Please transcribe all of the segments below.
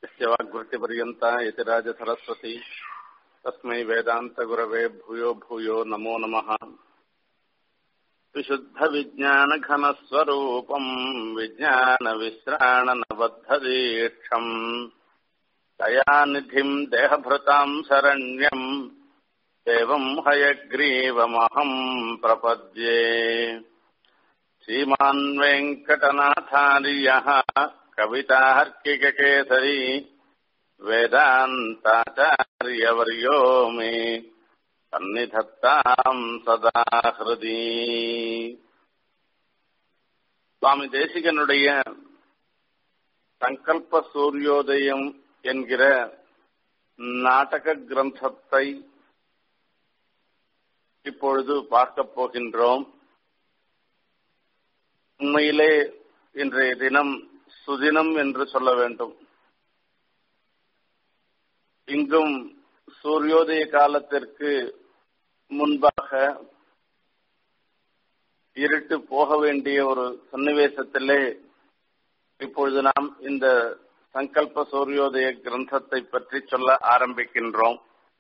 यस्य वाग्वृत्तिपर्यन्ता यतिराजसरस्वती तस्मै वेदान्तगुरवे भूयो भूयो नमो नमः विशुद्धविज्ञानघनस्वरूपम् विज्ञानविश्राणनबद्धदीक्षम् दयानिधिम् देहभृताम् शरण्यम् एवम् हयग्रीवमहम् प्रपद्ये श्रीमान् वेङ्कटनाथार्यः कवितार्किककेसरी वेदान्ताचार्यवर्यो मे சந்நிதத்தாம் சதா ஹிருதி சுவாமி தேசிகனுடைய சங்கல்ப சூரியோதயம் என்கிற நாடக கிரந்தத்தை இப்பொழுது பார்க்கப் போகின்றோம் உண்மையிலே இன்றைய தினம் சுதினம் என்று சொல்ல வேண்டும் இங்கும் சூரியோதய காலத்திற்கு முன்பாக இருட்டு போக வேண்டிய ஒரு சன்னிவேசத்திலே இப்பொழுது நாம் இந்த சங்கல்ப சூரியோதய கிரந்தத்தை பற்றி சொல்ல ஆரம்பிக்கின்றோம்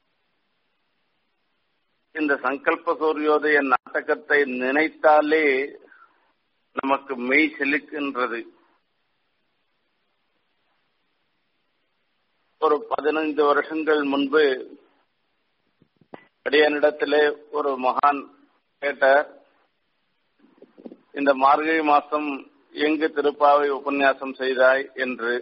இந்த சங்கல்ப சூரியோதய நாடகத்தை நினைத்தாலே நமக்கு மெய் செலுக்கின்றது ஒரு பதினைந்து வருஷங்கள் முன்பு அடியனிடத்திலே ஒரு மகான் கேட்டார் இந்த மார்கழி மாசம் எங்கு திருப்பாவை உபன்யாசம் செய்தாய் என்று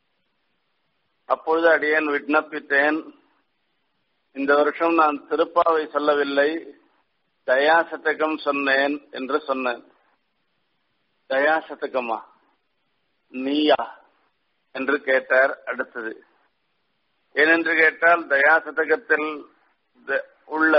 அப்பொழுது அடியன் விண்ணப்பித்தேன் இந்த வருஷம் நான் திருப்பாவை சொல்லவில்லை தயாசதகம் சொன்னேன் என்று சொன்னேன் தயாசதகமா நீயா என்று கேட்டார் அடுத்தது ஏனென்று கேட்டால் தயாசதகத்தில் உள்ள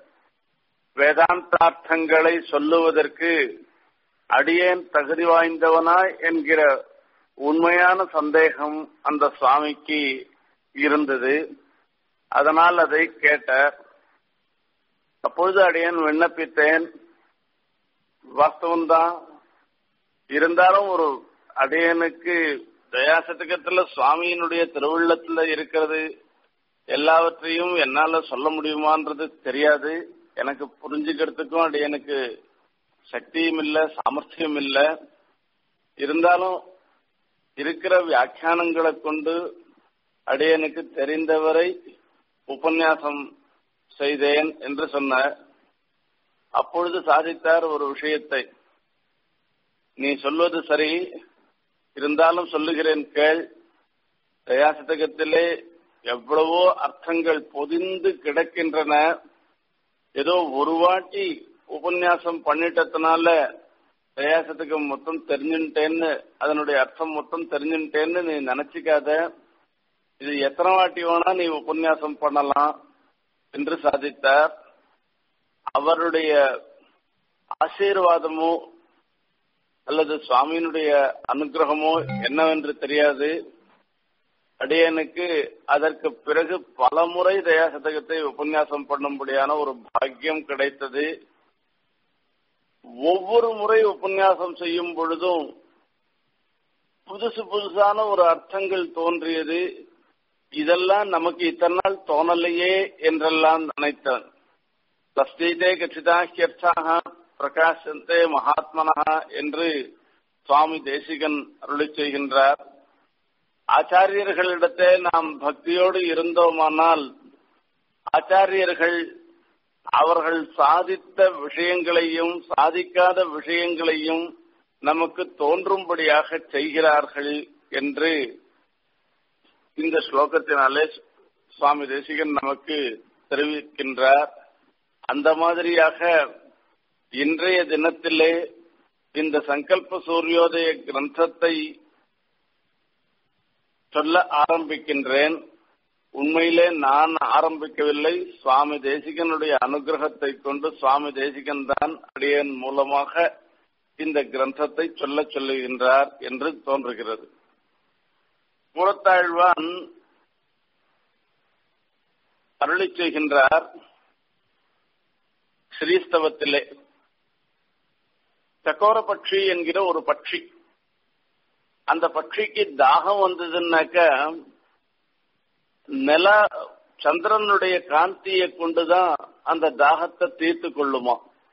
வேதாந்தார்த்தங்களை சொல்லுவதற்கு அடியேன் தகுதி வாய்ந்தவனா என்கிற உண்மையான சந்தேகம் அந்த சுவாமிக்கு இருந்தது அதனால் அதை கேட்டார் அப்பொழுது அடியேன் விண்ணப்பித்தேன் வாஸ்தவம்தான் இருந்தாலும் ஒரு அடியனுக்கு தயாசதகத்துல சுவாமியினுடைய திருவுள்ளத்துல இருக்கிறது எல்லாவற்றையும் என்னால சொல்ல முடியுமான்றது தெரியாது எனக்கு புரிஞ்சுக்கிறதுக்கும் அது எனக்கு சக்தியும் இல்லை சாமர்த்தியம் இல்லை இருந்தாலும் இருக்கிற வியாக்கியானங்களை கொண்டு அடியனுக்கு தெரிந்தவரை உபன்யாசம் செய்தேன் என்று சொன்னார் அப்பொழுது சாதித்தார் ஒரு விஷயத்தை நீ சொல்வது சரி இருந்தாலும் சொல்லுகிறேன் கேள் தயாசதகத்திலே எவ்வளவோ அர்த்தங்கள் பொதிந்து கிடக்கின்றன ஏதோ ஒரு வாட்டி உபன்யாசம் பண்ணிட்டதுனால தயாசத்துக்கு மொத்தம் தெரிஞ்சுட்டேன்னு அதனுடைய அர்த்தம் மொத்தம் தெரிஞ்சுட்டேன்னு நீ நினைச்சுக்காத இது எத்தனை வாட்டி வேணா நீ உபன்யாசம் பண்ணலாம் என்று சாதித்தார் அவருடைய ஆசீர்வாதமோ அல்லது சுவாமியினுடைய அனுகிரகமோ என்னவென்று தெரியாது அடியனுக்கு அதற்கு பிறகு பல முறை தயாசதகத்தை உபன்யாசம் பண்ணும்படியான ஒரு பாக்கியம் கிடைத்தது ஒவ்வொரு முறை உபன்யாசம் செய்யும் பொழுதும் புதுசு புதுசான ஒரு அர்த்தங்கள் தோன்றியது இதெல்லாம் நமக்கு இத்தனை நாள் தோணலையே என்றெல்லாம் நினைத்தேன் தஸ்தீதே கச்சிதாஹ்யர்த்தாக பிரகாசந்தே மகாத்மனா என்று சுவாமி தேசிகன் அருளி செய்கின்றார் ஆச்சாரியர்களிடத்தே நாம் பக்தியோடு இருந்தோமானால் ஆச்சாரியர்கள் அவர்கள் சாதித்த விஷயங்களையும் சாதிக்காத விஷயங்களையும் நமக்கு தோன்றும்படியாக செய்கிறார்கள் என்று இந்த ஸ்லோகத்தினாலே சுவாமி தேசிகன் நமக்கு தெரிவிக்கின்றார் அந்த மாதிரியாக இன்றைய தினத்திலே இந்த சங்கல்ப சூரியோதய கிரந்தத்தை சொல்ல ஆரம்பிக்கின்றேன் உண்மையிலே நான் ஆரம்பிக்கவில்லை சுவாமி தேசிகனுடைய அனுகிரகத்தை கொண்டு சுவாமி தேசிகன் தான் அடியன் மூலமாக இந்த கிரந்தத்தை சொல்ல சொல்லுகின்றார் என்று தோன்றுகிறது மூலத்தாழ்வான் அருளி செய்கின்றார் ஸ்ரீஸ்தவத்திலே சக்கோர பட்சி என்கிற ஒரு பட்சி அந்த பட்சிக்கு தாகம் வந்ததுன்னாக்க நில சந்திரனுடைய காந்தியை கொண்டுதான் அந்த தாகத்தை தீர்த்து கொள்ளுமா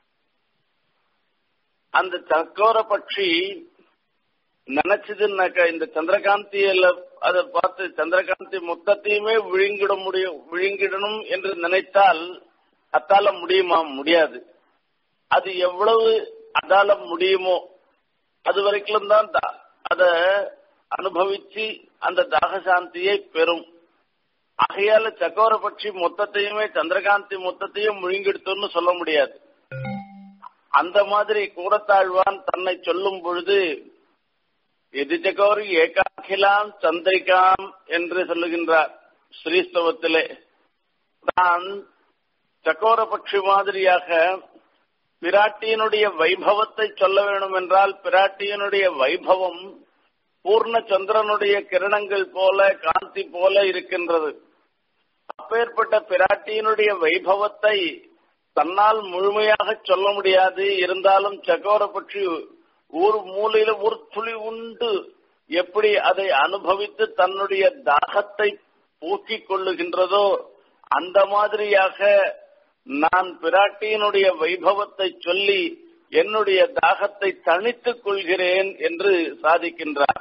அந்த சக்கோர பட்சி நினைச்சதுன்னாக்கா இந்த சந்திரகாந்தியில அதை பார்த்து சந்திரகாந்தி மொத்தத்தையுமே விழுங்கிட முடியும் விழுங்கிடணும் என்று நினைத்தால் அத்தால முடியுமா முடியாது அது எவ்வளவு அதால முடியுமோ அது வரைக்கும் தான் அத அனுபவிச்சு அந்த தாகசாந்தியை பெறும் ஆகையால சக்கோர பட்சி மொத்தத்தையுமே சந்திரகாந்தி மொத்தத்தையும் முழுங்கெடுத்தோம்னு சொல்ல முடியாது அந்த மாதிரி கூடத்தாழ்வான் தன்னை சொல்லும் பொழுது எது சக்கோரி ஏகாக்கிலாம் சந்திரிகாம் என்று சொல்லுகின்றார் ஸ்ரீஸ்தவத்திலே தான் சக்கோர பட்சி மாதிரியாக பிராட்டியினுடைய வைபவத்தை சொல்ல வேண்டும் என்றால் பிராட்டியினுடைய வைபவம் பூர்ண சந்திரனுடைய கிரணங்கள் போல காந்தி போல இருக்கின்றது அப்பேற்பட்ட பிராட்டியினுடைய வைபவத்தை தன்னால் முழுமையாக சொல்ல முடியாது இருந்தாலும் சக்கோர பட்சி ஒரு மூலையில ஒரு துளி உண்டு எப்படி அதை அனுபவித்து தன்னுடைய தாகத்தை போக்கிக் கொள்ளுகின்றதோ அந்த மாதிரியாக நான் பிராட்டியினுடைய வைபவத்தை சொல்லி என்னுடைய தாகத்தை தணித்துக் கொள்கிறேன் என்று சாதிக்கின்றார்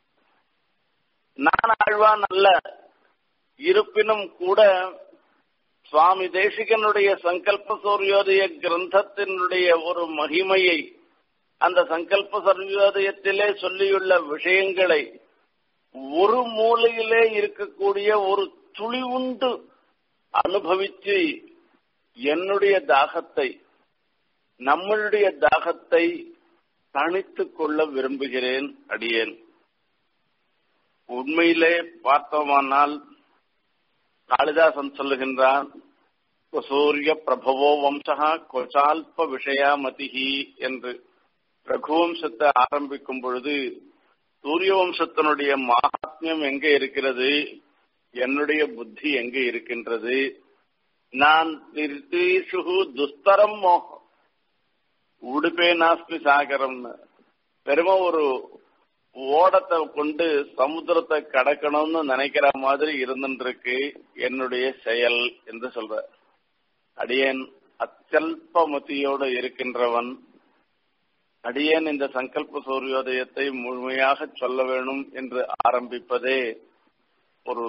நான் ஆழ்வான் அல்ல இருப்பினும் கூட சுவாமி தேசிகனுடைய சங்கல்ப சூரியோதய கிரந்தத்தினுடைய ஒரு மகிமையை அந்த சங்கல்ப சூரியோதயத்திலே சொல்லியுள்ள விஷயங்களை ஒரு மூலையிலே இருக்கக்கூடிய ஒரு துளி உண்டு அனுபவித்து என்னுடைய தாகத்தை நம்மளுடைய தாகத்தை தணித்துக் கொள்ள விரும்புகிறேன் அடியேன் உண்மையிலே பார்த்தோமானால் காளிதாசன் சொல்லுகின்றான் சூரிய பிரபவோ வம்சா கொச்சால்ப விஷயாமதிஹி என்று ரகுவம்சத்தை ஆரம்பிக்கும் பொழுது சூரிய வம்சத்தினுடைய மகாத்மியம் எங்க இருக்கிறது என்னுடைய புத்தி எங்க இருக்கின்றது நான் நிர்தீஷு துஸ்தரம் மோகம் உடுப்பே நாஸ்மி சாகரம்னு பெருமை ஒரு ஓடத்தை கொண்டு சமுத்திரத்தை கடக்கணும்னு நினைக்கிற மாதிரி இருந்துருக்கு என்னுடைய செயல் என்று சொல்ற அடியேன் அச்சல்பமதியோடு இருக்கின்றவன் அடியேன் இந்த சங்கல்ப சூரியோதயத்தை முழுமையாக சொல்ல வேணும் என்று ஆரம்பிப்பதே ஒரு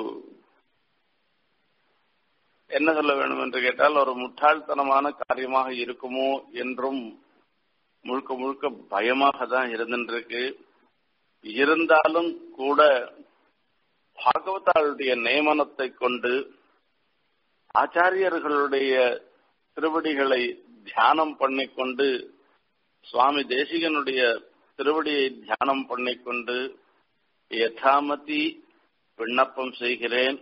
என்ன சொல்ல வேண்டும் என்று கேட்டால் ஒரு முட்டாள்தனமான காரியமாக இருக்குமோ என்றும் முழுக்க முழுக்க பயமாக தான் இருந்துருக்கு இருந்தாலும் கூட பாகவதாளுடைய நியமனத்தை கொண்டு ஆச்சாரியர்களுடைய திருவடிகளை தியானம் பண்ணிக்கொண்டு சுவாமி தேசிகனுடைய திருவடியை தியானம் பண்ணிக்கொண்டு யதாமதி விண்ணப்பம் செய்கிறேன்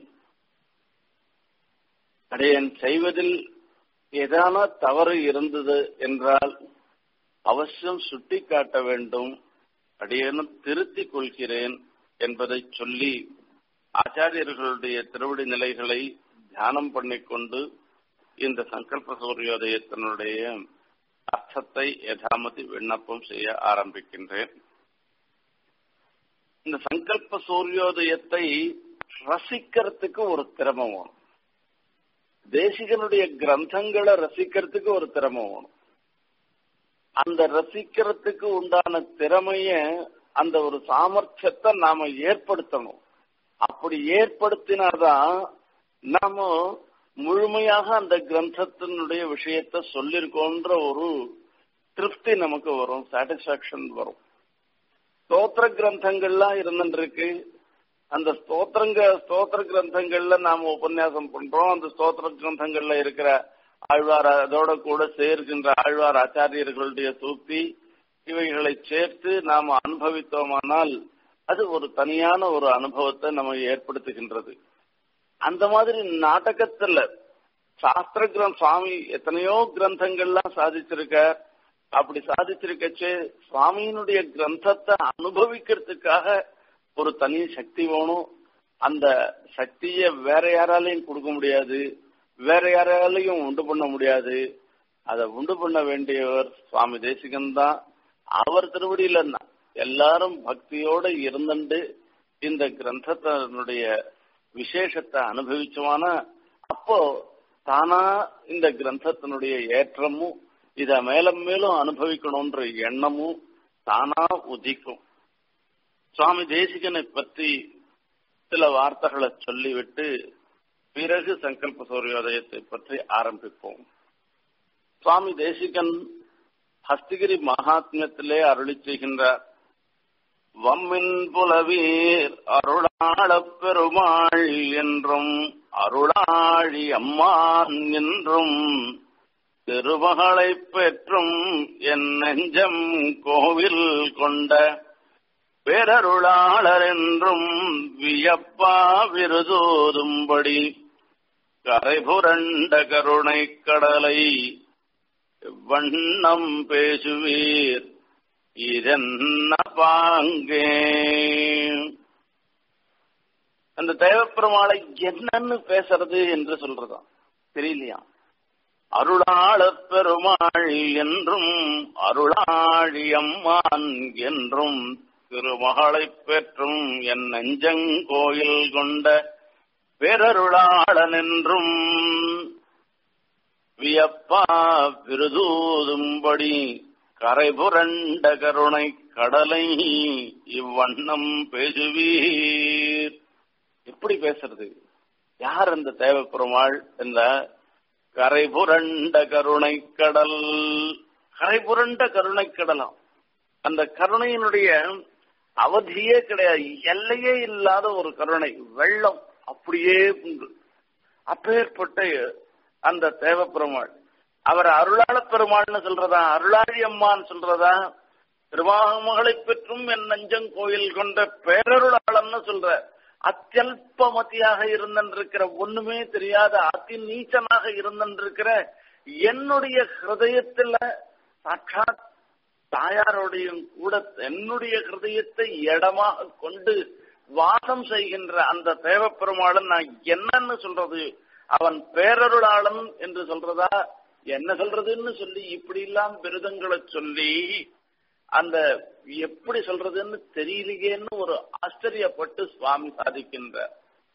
அடையன் செய்வதில் ஏதான தவறு இருந்தது என்றால் அவசியம் சுட்டிக்காட்ட வேண்டும் அடியேனும் திருத்திக் கொள்கிறேன் என்பதை சொல்லி ஆச்சாரியர்களுடைய திருவடி நிலைகளை தியானம் பண்ணிக்கொண்டு இந்த சங்கல்ப சூரியோதயத்தினுடைய அர்த்தத்தை யதாமதி விண்ணப்பம் செய்ய ஆரம்பிக்கின்றேன் இந்த சங்கல்ப சூரியோதயத்தை ரசிக்கிறதுக்கு ஒரு திறமை வேணும் தேசிகனுடைய கிரந்தங்களை ரசிக்கிறதுக்கு ஒரு திறமை வேணும் அந்த ரசிக்கிறதுக்கு உண்டான திறமைய அந்த ஒரு சாமர்த்தியத்தை நாம ஏற்படுத்தணும் அப்படி ஏற்படுத்தினாதான் நாம முழுமையாக அந்த கிரந்தத்தினுடைய விஷயத்த சொல்லிருக்கோன்ற ஒரு திருப்தி நமக்கு வரும் சாட்டிஸ்பாக்சன் வரும் ஸ்தோத்திர கிரந்தங்கள்லாம் இருந்துருக்கு அந்த ஸ்தோத்திரங்க ஸ்தோத்திர கிரந்தங்கள்ல நாம உபன்யாசம் பண்றோம் அந்த ஸ்தோத்திர கிரந்தங்கள்ல இருக்கிற ஆழ்வார் அதோட கூட சேர்க்கின்ற ஆழ்வார் ஆச்சாரியர்களுடைய சூக்தி இவைகளை சேர்த்து நாம் அனுபவித்தோமானால் அது ஒரு தனியான ஒரு அனுபவத்தை நம்ம ஏற்படுத்துகின்றது அந்த மாதிரி நாடகத்துல சாஸ்திர கிரம் சுவாமி எத்தனையோ கிரந்தங்கள்லாம் சாதிச்சிருக்கார் அப்படி சாதிச்சிருக்கச்சு சுவாமியினுடைய கிரந்தத்தை அனுபவிக்கிறதுக்காக ஒரு தனி சக்தி வேணும் அந்த சக்தியை வேற யாராலையும் கொடுக்க முடியாது வேற யாராலையும் உண்டு பண்ண முடியாது அதை உண்டு பண்ண வேண்டியவர் சுவாமி தேசிகன் தான் அவர் திருவடியில எல்லாரும் பக்தியோட இருந்துட்டு இந்த கிரந்தத்தினுடைய விசேஷத்தை அனுபவிச்சோமான அப்போ தானா இந்த கிரந்தத்தினுடைய ஏற்றமும் இத மேலும் மேலும் அனுபவிக்கணும்ன்ற எண்ணமும் தானா உதிக்கும் சுவாமி தேசிகனை பற்றி சில வார்த்தைகளை சொல்லிவிட்டு பிறகு சங்கல்ப சூரியோதயத்தை பற்றி ஆரம்பிப்போம் சுவாமி தேசிகன் ஹஸ்திகிரி மகாத்மியத்திலே அருளி செய்கின்றார் வம்மின் புலவீர் அருளாளப் பெருமாள் என்றும் அருளாழி அம்மான் என்றும் திருமகளைப் பெற்றும் என் நெஞ்சம் கோவில் கொண்ட பேரருளாளர் என்றும் வியப்பா விருதோதும்படி கரைபுரண்ட கருணை கடலை வண்ணம் பேசுவீர் இதென்ன பாங்கே அந்த தேவப்பெருமாளை என்னன்னு பேசுறது என்று சொல்றதாம் தெரியலையா அருளாள பெருமாள் என்றும் அருளாழி அம்மான் என்றும் திருமகளை பெற்றும் என் நெஞ்சங்கோயில் கொண்ட பேரருளாளன் என்றும் வியப்பா விருதூதும்படி கரைபுரண்ட கருணை கடலை இவ்வண்ணம் பேசுவீர் எப்படி பேசுறது யார் அந்த தேவப்பெருமாள் என்ற கரைபுரண்ட கருணை கடல் கரைபுரண்ட கருணை கடலாம் அந்த கருணையினுடைய அவதியே கிடையாது எல்லையே இல்லாத ஒரு கருணை வெள்ளம் அப்படியே உண்டு அப்பேற்பட்ட அந்த தேவப்பெருமாள் அவர் அருளாள பெருமாள்னு சொல்றதா அருளாழி அம்மான்னு சொல்றதா திருவாமகளை பெற்றும் என் நஞ்சம் கோயில் கொண்ட பேரருளாளன்னு சொல்ற அத்தியல்பமதியாக இருந்திருக்கிற ஒண்ணுமே தெரியாத அதி நீச்சனாக இருந்திருக்கிற என்னுடைய ஹிருதயத்துல சாட்சாத் தாயாரோடையும் கூட என்னுடைய ஹிருதயத்தை இடமாக கொண்டு வாசம் செய்கின்ற அந்த தேவப்பெருமாளன் நான் என்னன்னு சொல்றது அவன் பேரருளாளன் என்று சொல்றதா என்ன சொல்றதுன்னு சொல்லி இப்படி எல்லாம் விருதங்களை சொல்லி அந்த எப்படி சொல்றதுன்னு தெரியலையேன்னு ஒரு ஆச்சரியப்பட்டு சுவாமி சாதிக்கின்றார்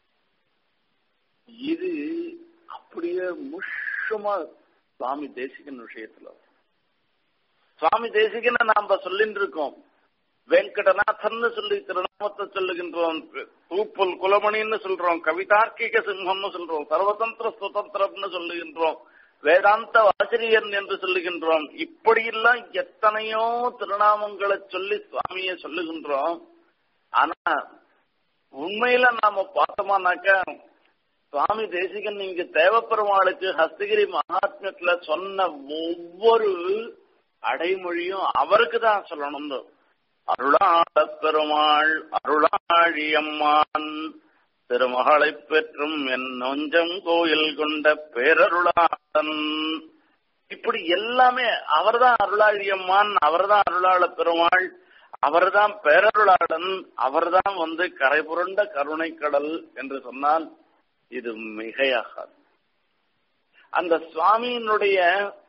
இது அப்படியே முஷமா சுவாமி தேசிகன் விஷயத்துல சுவாமி தேசிகனை நாம சொல்லிட்டு இருக்கோம் வெங்கடநாதன் சொல்லி திருநாமத்தை சொல்லுகின்றோம் தூப்புல் குலமணின்னு சொல்றோம் கவிதார்க்கிக சிம்மம்னு சொல்றோம் சர்வதந்திர சுதந்திரம்னு சொல்லுகின்றோம் வேதாந்த ஆசிரியன் என்று சொல்லுகின்றோம் இப்படியெல்லாம் எத்தனையோ திருநாமங்களை சொல்லி சுவாமிய சொல்லுகின்றோம் ஆனா உண்மையில நாம பார்த்தோமானாக்க சுவாமி தேசிகன் இங்க தேவப்பெருமாளுக்கு ஹஸ்தகிரி மகாத்மியத்துல சொன்ன ஒவ்வொரு அடைமொழியும் அவருக்கு தான் சொல்லணும் அருளாள பெருமாள் அருளாழியம்மான் திருமகளை பெற்றும் என் நொஞ்சம் கோயில் கொண்ட பேரருளாளன் இப்படி எல்லாமே அவர்தான் அருளாழியம்மான் அவர்தான் அருளாள பெருமாள் அவர்தான் பேரருளாளன் அவர்தான் வந்து கரை புரண்ட கருணை கடல் என்று சொன்னால் இது மிகையாகாது அந்த சுவாமியினுடைய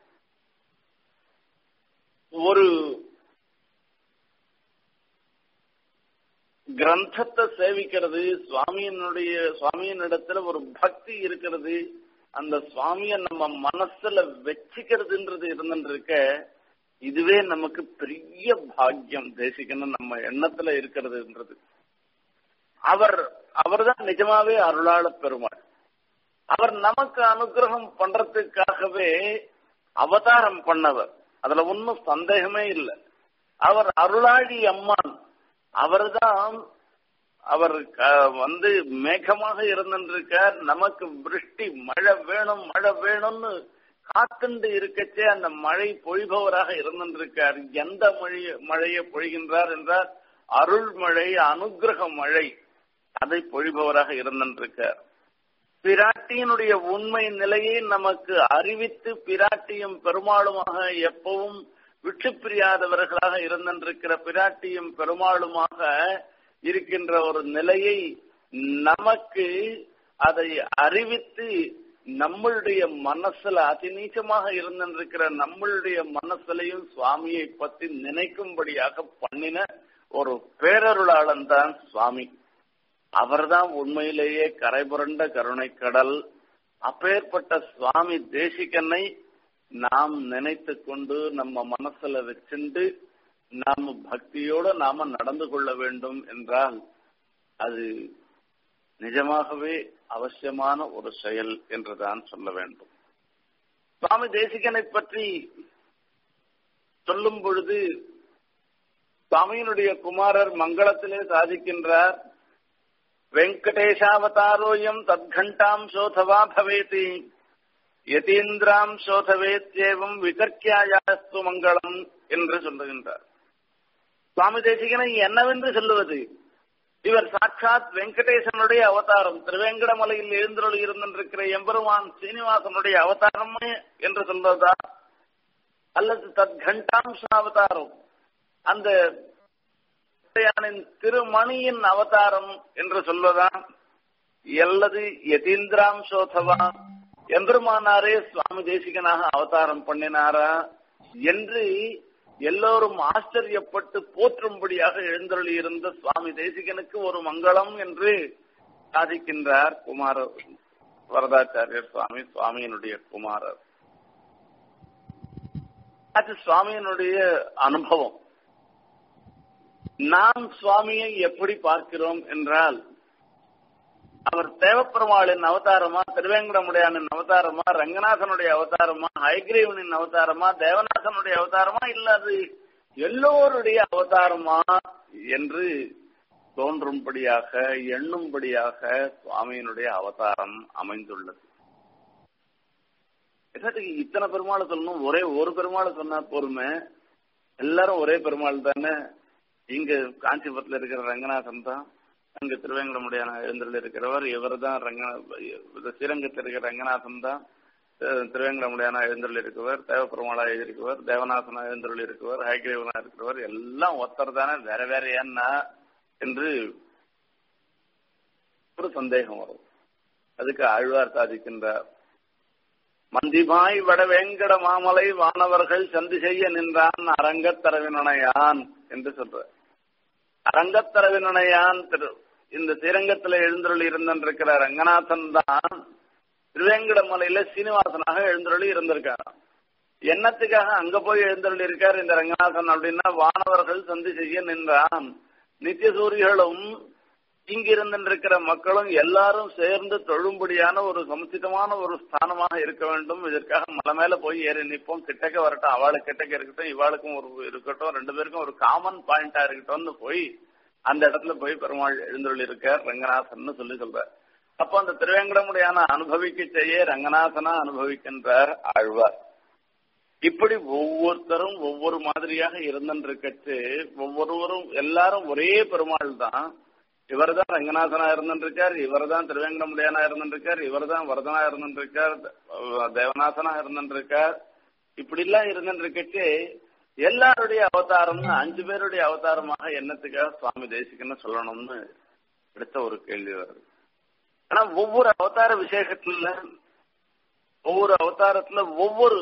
ஒரு கிரந்தத்தை சேவிக்கிறது சுவாமியினுடைய சுவாமியின் இடத்துல ஒரு பக்தி இருக்கிறது அந்த சுவாமிய நம்ம மனசுல வச்சுக்கிறதுன்றது இருந்துருக்க இதுவே நமக்கு பெரிய பாக்கியம் தேசிக்கணும் நம்ம எண்ணத்துல இருக்கிறதுன்றது அவர் அவர்தான் நிஜமாவே அருளாள பெருமாள் அவர் நமக்கு அனுகிரகம் பண்றதுக்காகவே அவதாரம் பண்ணவர் அதுல ஒன்னும் சந்தேகமே இல்லை அவர் அருளாழி அம்மான் அவர்தான் அவர் வந்து மேகமாக இருந்திருக்கார் நமக்கு விருஷ்டி மழை வேணும் மழை வேணும்னு காத்துண்டு இருக்கச்சே அந்த மழை பொழிபவராக இருந்திருக்கார் எந்த மழை மழையை பொழிகின்றார் என்றால் அருள் மழை அனுகிரக மழை அதை பொழிபவராக இருந்திருக்கார் பிராட்டியினுடைய உண்மை நிலையை நமக்கு அறிவித்து பிராட்டியும் பெருமாளுமாக எப்பவும் விட்டு பிரியாதவர்களாக இருந்திருக்கிற பிராட்டியும் பெருமாளுமாக இருக்கின்ற ஒரு நிலையை நமக்கு அதை அறிவித்து நம்மளுடைய மனசுல அதிநீச்சமாக இருந்திருக்கிற நம்மளுடைய மனசுலையும் சுவாமியை பத்தி நினைக்கும்படியாக பண்ணின ஒரு பேரருளாளன் தான் சுவாமி அவர்தான் உண்மையிலேயே கரை புரண்ட கருணை கடல் அப்பேற்பட்ட சுவாமி தேசிகனை நாம் நினைத்து கொண்டு நம்ம மனசுல வச்சுண்டு நாம பக்தியோட நாம நடந்து கொள்ள வேண்டும் என்றால் அது நிஜமாகவே அவசியமான ஒரு செயல் என்றுதான் சொல்ல வேண்டும் சுவாமி தேசிகனை பற்றி சொல்லும் பொழுது சுவாமியினுடைய குமாரர் மங்களத்திலே சாதிக்கின்றார் வெங்கடேஷாவதாரோயம் தத்கண்டாம் சோதவா பவேதி யதீந்திராம் சோதவேத்யேவம் விகர்க்கியாயாஸ்து மங்களம் என்று சொல்லுகின்றார் சுவாமி தேசிகனை என்னவென்று சொல்லுவது இவர் சாட்சாத் வெங்கடேசனுடைய அவதாரம் திருவேங்கடமலையில் எழுந்தருள் இருந்திருக்கிற எம்பெருமான் சீனிவாசனுடைய அவதாரமே என்று சொல்வதா அல்லது தத்கண்டாம்ச அவதாரம் அந்த திருமணியின் அவதாரம் என்று சொல்வதா அல்லது யதீந்திராம் சோதவா எம்பெருமானாரே சுவாமி தேசிகனாக அவதாரம் பண்ணினாரா என்று எல்லோரும் ஆச்சரியப்பட்டு போற்றும்படியாக எழுந்தருளி இருந்த சுவாமி தேசிகனுக்கு ஒரு மங்களம் என்று சாதிக்கின்றார் குமார வரதாச்சாரியர் சுவாமி சுவாமியினுடைய குமாரர் அது சுவாமியினுடைய அனுபவம் நாம் சுவாமியை எப்படி பார்க்கிறோம் என்றால் அவர் தேவப்பெருமாளின் அவதாரமா திருவேங்கடமுடையானின் அவதாரமா ரங்கநாதனுடைய அவதாரமா ஹைகிரீவனின் அவதாரமா தேவநாதனுடைய அவதாரமா இல்ல அது எல்லோருடைய அவதாரமா என்று தோன்றும்படியாக எண்ணும்படியாக சுவாமியினுடைய அவதாரம் அமைந்துள்ளது இத்தனை பெருமாள் சொல்லணும் ஒரே ஒரு பெருமாள் சொன்னா போருமே எல்லாரும் ஒரே பெருமாள் தானே இங்க காஞ்சிபுரத்துல இருக்கிற ரங்கநாதன் தான் அங்க திருவேங்கடமுடியான எழுந்தருள் இருக்கிறவர் இவர் தான் ரங்க ஸ்ரீரங்கத்தில் இருக்கிற ரங்கநாதன் தான் திருவேங்கடமுடியான எழுந்தருள் இருக்கவர் தேவப்பெருமாளா எழுதியிருக்கவர் தேவநாதனா எழுந்தருள் இருக்கவர் ஹைகிரீவனா இருக்கிறவர் எல்லாம் ஒருத்தர் தானே வேற வேற ஏன்னா என்று ஒரு சந்தேகம் வரும் அதுக்கு ஆழ்வார் சாதிக்கின்றார் மந்திமாய் வடவேங்கட மாமலை வானவர்கள் சந்தி செய்ய நின்றான் அரங்கத்தரவினையான் என்று சொல்ற அரங்கத்தரவினையான் திரு இந்த ஸ்ரீரங்கத்துல எழுந்தருளி இருந்திருக்கிற ரங்கநாதன் தான் திருவேங்கடமலையில சீனிவாசனாக எழுந்தருளி இருந்திருக்காராம் என்னத்துக்காக அங்க போய் எழுந்தருளி இருக்கார் இந்த ரங்கநாதன் அப்படின்னா வானவர்கள் சந்தி செய்ய நின்றான் நித்திய சூரியர்களும் இங்கிருந்திருக்கிற மக்களும் எல்லாரும் சேர்ந்து தொழும்படியான ஒரு சமுச்சிதமான ஒரு ஸ்தானமாக இருக்க வேண்டும் இதற்காக மலை மேல போய் ஏறி நிற்போம் கிட்டக்க வரட்டும் அவளுக்கு கிட்டக்க இருக்கட்டும் இவாளுக்கும் ஒரு இருக்கட்டும் ரெண்டு பேருக்கும் ஒரு காமன் பாயிண்டா இருக்கட்டும்னு போய் அந்த இடத்துல போய் பெருமாள் எழுந்தருள் இருக்கார் ரங்கநாதன் சொல்லி சொல்றார் அப்போ அந்த திருவேங்கடமுடையான அனுபவிக்க செய்ய ரங்கநாதனா அனுபவிக்கின்றார் ஆழ்வார் இப்படி ஒவ்வொருத்தரும் ஒவ்வொரு மாதிரியாக இருந்திருக்கச்சு ஒவ்வொருவரும் எல்லாரும் ஒரே பெருமாள் தான் இவர் தான் ரங்கநாதனா இருந்திருக்கார் இவர் தான் திருவேங்கடமுடையானா இருந்திருக்கார் இவர் தான் வரதனா இருந்திருக்கார் தேவநாதனா இருந்திருக்கார் இப்படி எல்லாம் இருந்திருக்கச்சு எல்லாருடைய அவதாரம்னு அஞ்சு பேருடைய அவதாரமாக என்னத்துக்காக சுவாமி தேசிகன்னு சொல்லணும்னு எடுத்த ஒரு கேள்வி வருது ஆனா ஒவ்வொரு அவதார விசேஷத்துல ஒவ்வொரு அவதாரத்துல ஒவ்வொரு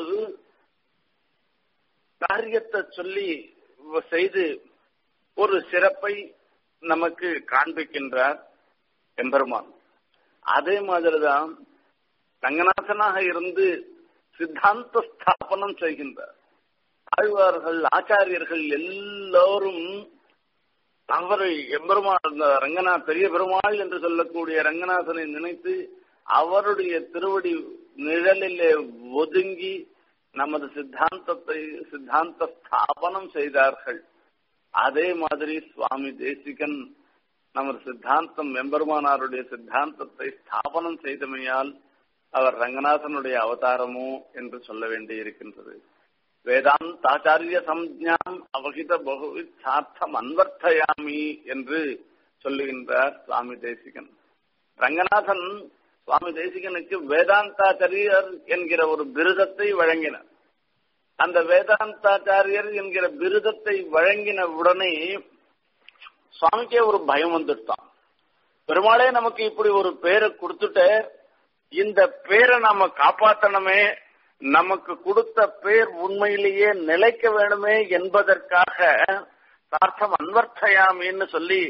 காரியத்தை சொல்லி செய்து ஒரு சிறப்பை நமக்கு காண்பிக்கின்றார் எம்பெருமான் அதே மாதிரிதான் ரங்கநாதனாக இருந்து சித்தாந்த ஸ்தாபனம் செய்கின்றார் ஆழ்வார்கள் ஆச்சாரியர்கள் எல்லோரும் அவரை எம்பெருமான் ரங்கநாத் பெரிய பெருமாள் என்று சொல்லக்கூடிய ரங்கநாதனை நினைத்து அவருடைய திருவடி நிழலிலே ஒதுங்கி நமது சித்தாந்தத்தை சித்தாந்த ஸ்தாபனம் செய்தார்கள் அதே மாதிரி சுவாமி தேசிகன் நமது சித்தாந்தம் எம்பெருமானாருடைய சித்தாந்தத்தை ஸ்தாபனம் செய்தமையால் அவர் ரங்கநாதனுடைய அவதாரமோ என்று சொல்ல வேண்டியிருக்கின்றது வேதாந்தாச்சாரிய சம்ஞாம் அவகித பகுவிச்சார்த்தம் அன்வர்த்தயாமி என்று சொல்லுகின்றார் சுவாமி தேசிகன் ரங்கநாதன் சுவாமி தேசிகனுக்கு வேதாந்தாச்சாரியர் என்கிற ஒரு பிருதத்தை வழங்கினார் அந்த வேதாந்தாச்சாரியர் என்கிற பிருதத்தை வழங்கின உடனே சுவாமிக்கே ஒரு பயம் வந்துட்டான் பெருமாளே நமக்கு இப்படி ஒரு பேரை கொடுத்துட்டு இந்த பேரை நாம காப்பாற்றணுமே நமக்கு கொடுத்த பேர் உண்மையிலேயே நிலைக்க வேணுமே என்பதற்காக சார்த்தம் அன்வர்த்தயாமின்னு சொல்லி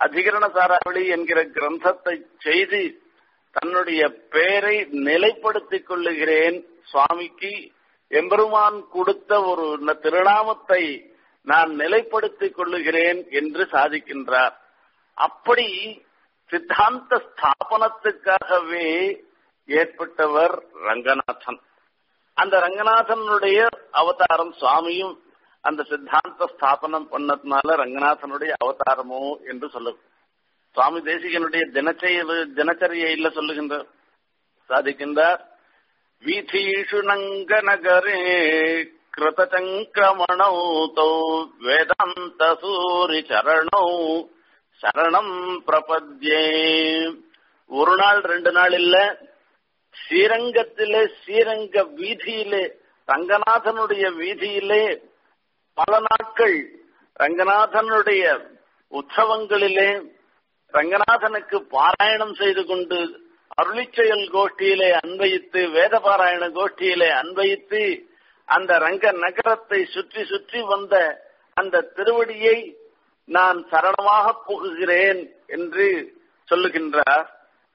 அதிகரண சாராவளி என்கிற கிரந்தத்தை செய்து தன்னுடைய பெயரை நிலைப்படுத்திக் கொள்ளுகிறேன் சுவாமிக்கு எம்பெருமான் கொடுத்த ஒரு திருநாமத்தை நான் நிலைப்படுத்திக் கொள்ளுகிறேன் என்று சாதிக்கின்றார் அப்படி சித்தாந்த ஸ்தாபனத்துக்காகவே ஏற்பட்டவர் ரங்கநாதன் அந்த ரங்கநாதனுடைய அவதாரம் சுவாமியும் அந்த சித்தாந்த ஸ்தாபனம் பண்ணதுனால ரங்கநாதனுடைய அவதாரமோ என்று சொல்லு சுவாமி தேசிகனுடைய தினச்சரிய தினச்சரியையில சொல்லுகின்றார் சாதிக்கின்றார் வீதீஷு நங்க நகரே கிருதசங்கிரமணௌ தௌ வேதாந்த சூரி சரணௌ சரணம் பிரபத்யே ஒரு நாள் ரெண்டு நாள் இல்ல ஸ்ரீரங்கத்திலே ஸ்ரீரங்க வீதியிலே ரங்கநாதனுடைய வீதியிலே பல நாட்கள் ரங்கநாதனுடைய உற்சவங்களிலே ரங்கநாதனுக்கு பாராயணம் செய்து கொண்டு அருளிச்செயல் கோஷ்டியிலே அன்வயித்து வேத பாராயண கோஷ்டியிலே அன்வயித்து அந்த ரங்க நகரத்தை சுற்றி சுற்றி வந்த அந்த திருவடியை நான் சரணமாக புகுகிறேன் என்று சொல்லுகின்றார்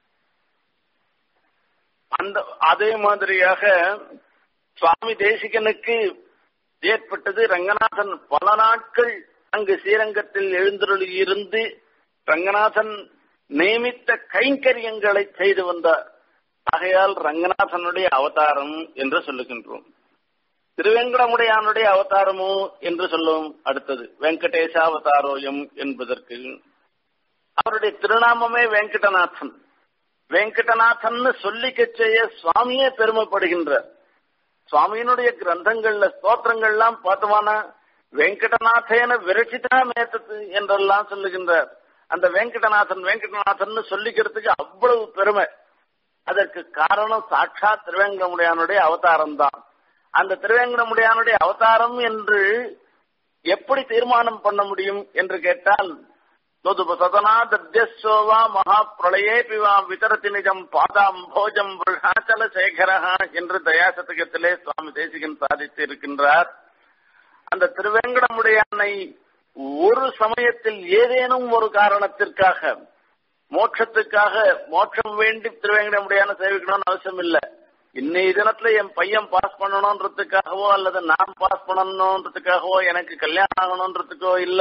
அந்த அதே மாதிரியாக சுவாமி தேசிகனுக்கு ஏற்பட்டது ரங்கநாதன் பல நாட்கள் அங்கு ஸ்ரீரங்கத்தில் எழுந்தருளி இருந்து ரங்கநாதன் நியமித்த கைங்கரியங்களை செய்து வந்தார் ஆகையால் ரங்கநாதனுடைய அவதாரம் என்று சொல்லுகின்றோம் திருவேங்கடமுடையானுடைய அவதாரமோ என்று சொல்லும் அடுத்தது வெங்கடேசாவதாரோயம் என்பதற்கு அவருடைய திருநாமமே வெங்கடநாதன் வெங்கடநாதன் சொல்லிக்க செய்ய சுவாமியே பெருமைப்படுகின்றார் சுவாமியினுடைய கிரந்தங்கள்ல ஸ்தோத்திரங்கள்லாம் பார்த்தோம்னா வெங்கடநாதேன விரட்சிதா மேத்தது என்றெல்லாம் சொல்லுகின்றார் அந்த வெங்கடநாதன் வெங்கடநாதன் சொல்லிக்கிறதுக்கு அவ்வளவு பெருமை அதற்கு காரணம் சாட்சாத் திருவேங்கடமுடையானுடைய அவதாரம் தான் அந்த திருவேங்கடமுடையானுடைய அவதாரம் என்று எப்படி தீர்மானம் பண்ண முடியும் என்று கேட்டால் சதனா தத்யசோவா மகா பிரளயே பிவா விதரத்தி நிஜம் பாதாம் போஜம் விருஷாச்சல சேகரஹா என்று தயாசதகத்திலே சுவாமி தேசிகன் சாதித்து இருக்கின்றார் அந்த திருவேங்கடமுடையானை ஒரு சமயத்தில் ஏதேனும் ஒரு காரணத்திற்காக மோட்சத்துக்காக மோட்சம் வேண்டி திருவேங்கடமுடையான சேவிக்கணும்னு அவசியம் இல்லை இன்னைய தினத்துல என் பையன் பாஸ் பண்ணணும்ன்றதுக்காகவோ அல்லது நான் பாஸ் பண்ணணும்ன்றதுக்காகவோ எனக்கு கல்யாணம் ஆகணும்ன்றதுக்கோ இல்ல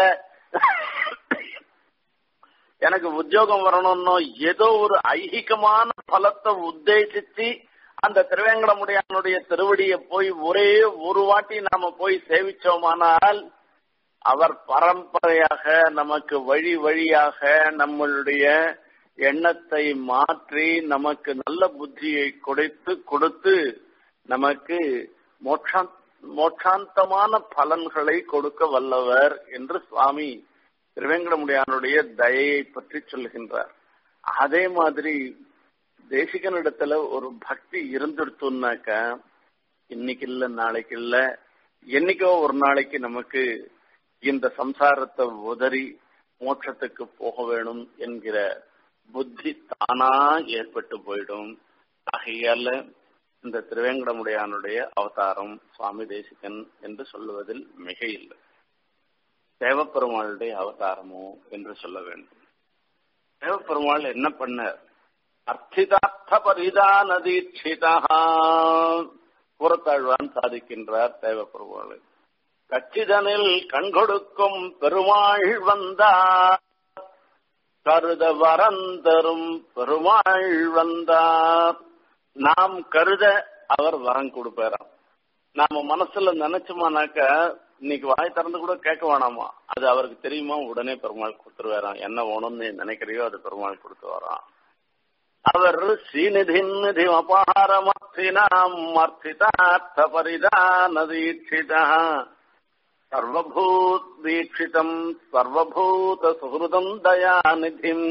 எனக்கு உத்தியோகம் வரணும்னோ ஏதோ ஒரு ஐகிகமான பலத்தை உத்தேசித்து அந்த திருவேங்கடமுடையானுடைய திருவடியை போய் ஒரே ஒரு வாட்டி நாம போய் சேவிச்சோமானால் அவர் பரம்பரையாக நமக்கு வழி வழியாக நம்மளுடைய எண்ணத்தை மாற்றி நமக்கு நல்ல புத்தியை கொடுத்து கொடுத்து நமக்கு மோட்சா மோட்சாந்தமான பலன்களை கொடுக்க வல்லவர் என்று சுவாமி திருவேங்கடமுடியானுடைய தயையை பற்றி சொல்லுகின்றார் அதே மாதிரி தேசிகனிடத்துல ஒரு பக்தி இருந்துடுத்துனாக்க இன்னைக்கு இல்ல நாளைக்கு இல்ல என்னைக்கோ ஒரு நாளைக்கு நமக்கு இந்த சம்சாரத்தை உதறி மோட்சத்துக்கு போக வேணும் என்கிற புத்தி தானா ஏற்பட்டு போயிடும் ஆகையால இந்த திருவேங்கடமுடையானுடைய அவதாரம் சுவாமி தேசிகன் என்று சொல்லுவதில் மிக இல்லை தேவப்பெருமாளுடைய அவதாரமோ என்று சொல்ல வேண்டும் தேவப்பெருமாள் என்ன பண்ணார் அர்த்திதார்த்த பரிதான தீட்சிதா புறத்தாழ்வான் சாதிக்கின்றார் தேவப்பெருமாள் கச்சிதனில் கண்கொடுக்கும் பெருமாள் வந்தார் கருத வரந்தரும் பெருமாள் வந்தார் நாம் கருத அவர் வரம் கொடுப்பாராம் நாம மனசுல நினைச்சோமானாக்க இன்னைக்கு வாய் திறந்து கூட கேட்க வேணாமா அது அவருக்கு தெரியுமா உடனே பெருமாள் கொடுத்துருவாராம் என்ன வேணும்னு நினைக்கிறியோ அது பெருமாள் கொடுத்து வரான் அவர் ஸ்ரீநிதி நிதி அபாரமர்த்தினாம் அர்த்திதார்த்த பரிதான தீட்சிதா சர்வபூத் தீட்சிதம் சர்வபூத சுகிருதம் தயாநிதிம்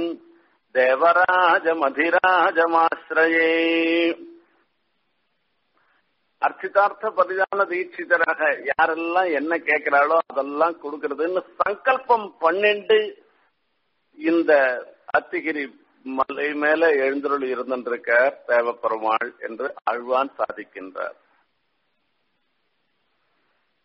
தேவராஜமதிராஜமாசிரயே அர்ச்சிதார்த்த பரிதான தீட்சிதராக யாரெல்லாம் என்ன கேட்கிறாளோ அதெல்லாம் கொடுக்கறதுன்னு சங்கல்பம் பண்ணிண்டு இந்த அத்திகிரி மலை மேல எழுந்தருள் இருந்திருக்க தேவப்பெருமாள் என்று ஆழ்வான் சாதிக்கின்றார்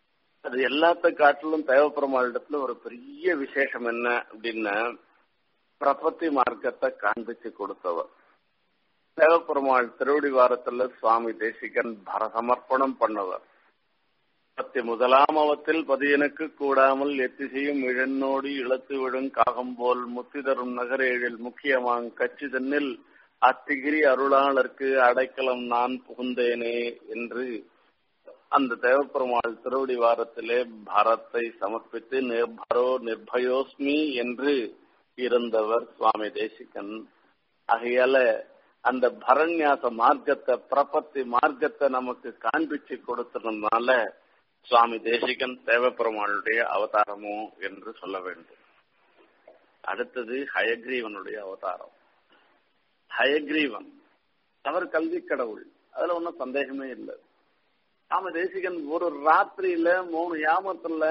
அது எல்லாத்த காட்டிலும் தேவப்பெருமாளிடத்துல ஒரு பெரிய விசேஷம் என்ன அப்படின்னா பிரபத்தி மார்க்கத்தை காண்பிச்சு கொடுத்தவர் தேவப்பெருமாள் திருவடி வாரத்துல சுவாமி தேசிகன் பரசமர்ப்பணம் பண்ணவர் பத்தி முதலாம் அவத்தில் பதியனுக்கு கூடாமல் எத்திசையும் இழன்னோடி இழத்து விடும் காகம் போல் முத்தி தரும் நகரேழில் முக்கியமாங் கச்சி தன்னில் அத்திகிரி அருளாளருக்கு அடைக்கலம் நான் புகுந்தேனே என்று அந்த தேவப்பெருமாள் திருவடி வாரத்திலே பரத்தை சமர்ப்பித்து நிர்பரோ நிர்பயோஸ்மி என்று இருந்தவர் சுவாமி தேசிகன் ஆகையால அந்த பரண்யாச மார்க்கத்தை பிரபத்தி மார்க்கத்தை நமக்கு காண்பிச்சு கொடுத்ததுனால சுவாமி தேசிகன் தேவப்பெருமாளுடைய அவதாரமோ என்று சொல்ல வேண்டும் அடுத்தது ஹயக்ரீவனுடைய அவதாரம் ஹயக்ரீவன் அவர் கல்வி கடவுள் அதுல ஒன்றும் சந்தேகமே இல்லை ராம தேசிகன் ஒரு ராத்திரியில மூணு யாமத்துல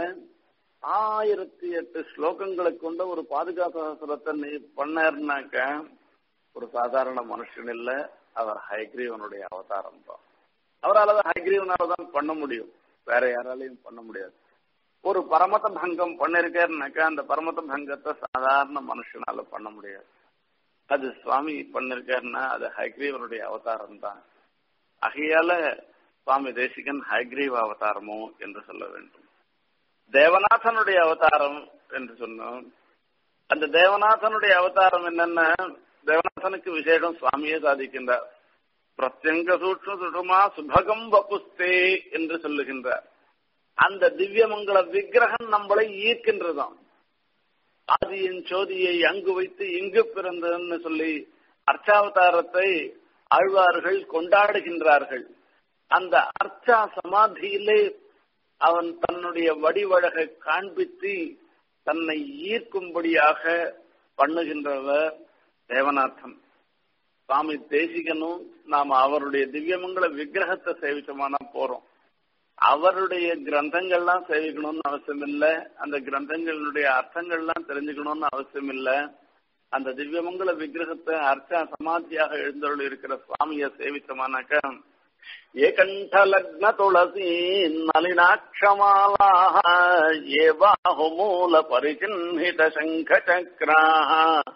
ஆயிரத்தி எட்டு ஸ்லோகங்களை கொண்ட ஒரு பாதுகாப்பு நீ பண்ணாருனாக்க ஒரு சாதாரண மனுஷன் இல்ல அவர் ஹைகிரீவனுடைய அவதாரம் தான் அவரால் தான் ஹைகிரீவனால தான் பண்ண முடியும் வேற யாராலையும் பண்ண முடியாது ஒரு பரமத பங்கம் பண்ணிருக்காருனாக்கா அந்த பரமத பங்கத்தை சாதாரண மனுஷனால பண்ண முடியாது அது சுவாமி பண்ணிருக்காருன்னா அது ஹைகிரீவனுடைய அவதாரம் தான் ஆகையால சுவாமி தேசிகன் ஹைகிரீவ அவதாரமோ என்று சொல்ல வேண்டும் தேவநாதனுடைய அவதாரம் என்று சொன்னோம் அந்த தேவநாதனுடைய அவதாரம் என்னன்னா தேவநாதனுக்கு விசேஷம் சுவாமியே சாதிக்கின்றார் பிரத்யங்க சூட்ச சுடுமா சுபகம் வபுஸ்தே என்று சொல்லுகின்றார் அந்த திவ்யமங்கல விக்கிரகம் நம்மளை ஈர்க்கின்றதாம் ஆதியின் சோதியை அங்கு வைத்து இங்கு பிறந்ததுன்னு சொல்லி அர்ச்சாவதாரத்தை ஆழ்வார்கள் கொண்டாடுகின்றார்கள் அந்த அர்ச்சா சமாதியிலே அவன் தன்னுடைய வடிவழகை காண்பித்து தன்னை ஈர்க்கும்படியாக பண்ணுகின்றவர் தேவநாதன் சுவாமி தேசிகனும் நாம அவருடைய திவ்யமங்கல விக்கிரகத்தை சேவிச்சோமானா போறோம் அவருடைய கிரந்தங்கள்லாம் சேவிக்கணும்னு அவசியம் இல்ல அந்த கிரந்தங்களுடைய அர்த்தங்கள்லாம் தெரிஞ்சுக்கணும்னு அவசியம் இல்ல அந்த திவ்யமங்கல விக்கிரகத்தை அர்ச்சா சமாதியாக எழுந்தருள் இருக்கிற சுவாமியை சேவிச்சோமானாக்க ஏகண்டலக்ன துளசி நளினாட்சமாலாः ஏவாஹுமூல பரிचिह्नित शङ्खचक्राः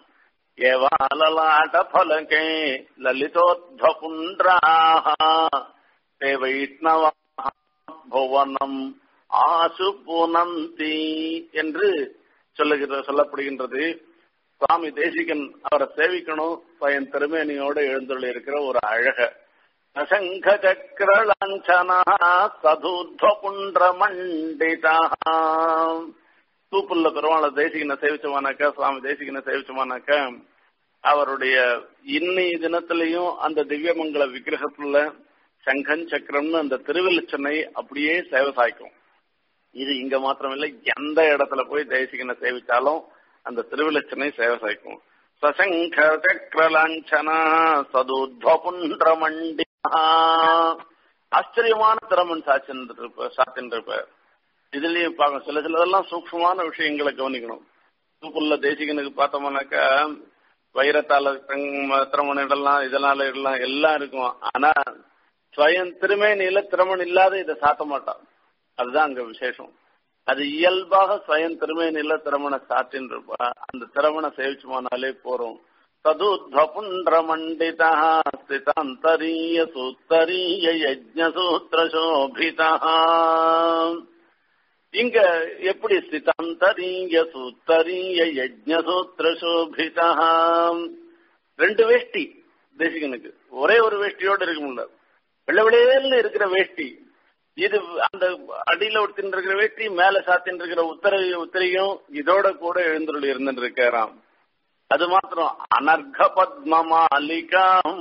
एवाललाटफलके ललितोद्धपुण्ड्राः ते வைஷ்ணவாः புவனம் ஆசு புனந்தி என்று சொல்லுகிற சொல்லப்படுகின்றது சுவாமி தேசிகன் அவரை சேவிக்கணும் பயன் திருமேனியோடு எழுந்துள்ள இருக்கிற ஒரு அழக சங்க சக்கரலாஞ்சனா சதுர்வ புண்ட மண்டிதா தூப்புள்ள பெருமாளை தேசிகனை சேவிச்சோமானாக்கா சுவாமி தேசிகனை சேவிச்சோமானாக்கா அவருடைய இன்னைய தினத்திலையும் அந்த திவ்யமங்கல விக்கிரகத்துல சங்கன் சக்கரம்னு அந்த திருவெளிச்சனை அப்படியே சேவை சாய்க்கும் இது இங்க மாத்திரமில்லை எந்த இடத்துல போய் தேசிகனை சேவிச்சாலும் அந்த திருவிலச்சனை சேவை சாய்க்கும் சசங்க சக்கரலாஞ்சனா சதுர்வ புண்ட மண்டி ஆச்சரியமான திறமன் சாச்சிருப்ப சாத்தின்றிருப்பார் இதுலயும் பார்க்க சில சிலதெல்லாம் சூக்ஷமான விஷயங்களை கவனிக்கணும் தூப்புள்ள தேசிகனுக்கு பார்த்தோம்னாக்கா வைரத்தால திறமன் இடலாம் இதனால இடலாம் எல்லாம் இருக்கும் ஆனா ஸ்வயம் திருமேனியில திறமன் இல்லாத இதை சாத்த மாட்டான் அதுதான் அங்க விசேஷம் அது இயல்பாக ஸ்வயம் திருமேனியில திறமனை சாத்தின்னு இருப்பா அந்த திறமனை சேவிச்சுமானாலே போறோம் तदुद्धपुण्ड्रमण्डितः स्थितान्तरीय सूत्तरीय यज्ञसूत्रशोभितः இங்க எப்படி ஸ்திதாந்தரீய சூத்தரீய யஜ்ஞசூத்திர சோபிதா ரெண்டு வேஷ்டி தேசிகனுக்கு ஒரே ஒரு வேஷ்டியோட இருக்க முடியல வெள்ள வெளியேன்னு இருக்கிற வேஷ்டி இது அந்த அடியில ஒருத்தின் இருக்கிற வேஷ்டி மேல சாத்தின் இருக்கிற உத்தர உத்தரையும் இதோட கூட எழுந்துள்ள இருந்துட்டு இருக்காராம் அது மாத்திரம் அனர்க பத்ம மாலிகாம்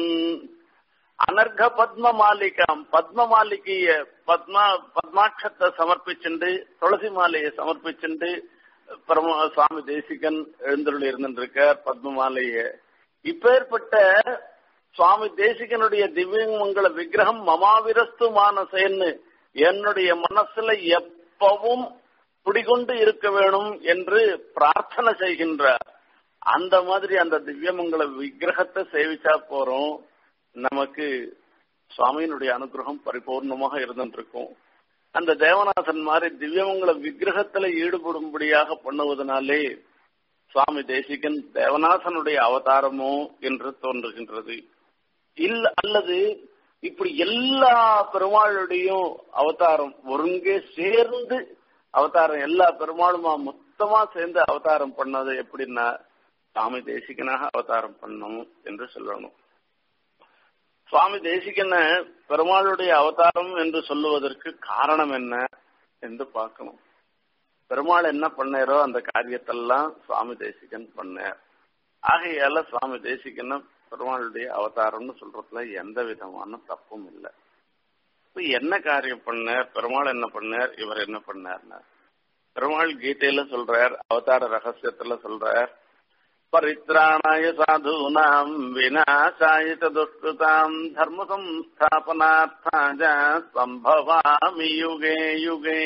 அனர்க பத்ம மாலிகாம் பத்ம மாலிகைய பத்மா பத்மாட்சத்தை சமர்ப்பிச்சுண்டு துளசி மாலையை சமர்ப்பிச்சுண்டு பரம சுவாமி தேசிகன் எழுந்தருள் இருந்திருக்கார் பத்ம மாலைய இப்பேற்பட்ட சுவாமி தேசிகனுடைய திவ்யமங்கல விக்கிரகம் மமாவிரஸ்து மானசேன்னு என்னுடைய மனசுல எப்பவும் குடிகொண்டு இருக்க வேணும் என்று பிரார்த்தனை செய்கின்றார் அந்த மாதிரி அந்த திவ்யமங்கல விக்கிரகத்தை சேவிச்சா போறோம் நமக்கு சுவாமியினுடைய அனுகிரகம் பரிபூர்ணமாக இருந்துருக்கும் அந்த தேவநாதன் மாதிரி திவ்யமங்கல விக்கிரகத்துல ஈடுபடும்படியாக பண்ணுவதனாலே சுவாமி தேசிகன் தேவநாசனுடைய அவதாரமோ என்று தோன்றுகின்றது இல்ல அல்லது இப்படி எல்லா பெருமாளுடையும் அவதாரம் ஒருங்கே சேர்ந்து அவதாரம் எல்லா பெருமாளுமா மொத்தமா சேர்ந்து அவதாரம் பண்ணது எப்படின்னா சுவாமி தேசிகனாக அவதாரம் பண்ணும் என்று சொல்லணும் சுவாமி தேசிகன பெருமாளுடைய அவதாரம் என்று சொல்லுவதற்கு காரணம் என்ன என்று பார்க்கணும் பெருமாள் என்ன பண்ணாரோ அந்த காரியத்தெல்லாம் சுவாமி தேசிகன் பண்ணார் ஆகையால சுவாமி தேசிகன பெருமாளுடைய அவதாரம்னு சொல்றதுல எந்த விதமான தப்பும் இல்லை இப்ப என்ன காரியம் பண்ணார் பெருமாள் என்ன பண்ணார் இவர் என்ன பண்ணார்னா பெருமாள் கீதையில சொல்றார் அவதார ரகசியத்துல சொல்றார் பரித்ராணாய சாதுனாம் விநாசாய துஷ்கிருதாம் தர்ம சம்ஸ்தாபனார்த்தாஜ சம்பவாமி யுகே யுகே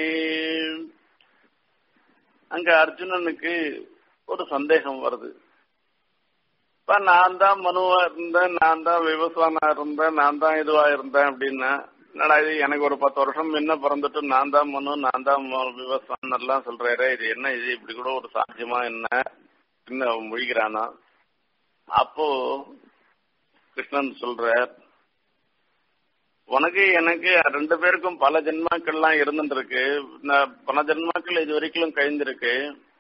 அங்க அர்ஜுனனுக்கு ஒரு சந்தேகம் வருது இப்ப நான் தான் மனுவா இருந்தேன் நான் தான் விவசாயனா இருந்தேன் நான் தான் இதுவா இருந்தேன் அப்படின்னா என்னடா இது எனக்கு ஒரு பத்து வருஷம் முன்ன பிறந்துட்டு நான் தான் மனு நான் தான் விவசாயம் எல்லாம் சொல்றாரு இது என்ன இது இப்படி கூட ஒரு சாத்தியமா என்ன இன்னும் முழிக்கிறானா அப்போ கிருஷ்ணன் சொல்றார் உனக்கு எனக்கு ரெண்டு பேருக்கும் பல ஜென்மாக்கள்லாம் இருந்துருக்கு பல ஜென்மாக்கள் இது வரைக்கும் கழிந்திருக்கு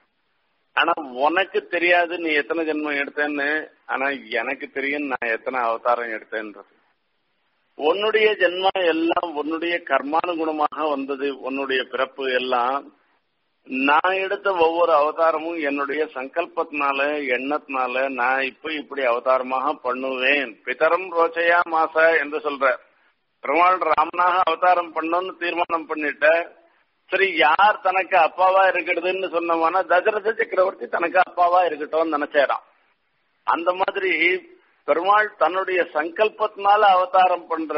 ஆனா உனக்கு தெரியாது நீ எத்தனை ஜென்மம் எடுத்தேன்னு ஆனா எனக்கு தெரியும் நான் எத்தனை அவதாரம் எடுத்தேன்றது உன்னுடைய ஜென்மம் எல்லாம் உன்னுடைய கர்மானுகுணமாக வந்தது உன்னுடைய பிறப்பு எல்லாம் நான் எடுத்த ஒவ்வொரு அவதாரமும் என்னுடைய சங்கல்பத்தினால எண்ணத்தினால நான் இப்ப இப்படி அவதாரமாக பண்ணுவேன் பிதரம் ரோச்சையா மாச என்று சொல்ற பெருமாள் ராமனாக அவதாரம் பண்ணணும்னு தீர்மானம் பண்ணிட்ட சரி யார் தனக்கு அப்பாவா இருக்கிறதுன்னு சொன்னோம்னா தசரத சக்கரவர்த்தி தனக்கு அப்பாவா இருக்கட்டும்னு நினைச்சாராம் அந்த மாதிரி பெருமாள் தன்னுடைய சங்கல்பத்தினால அவதாரம் பண்ற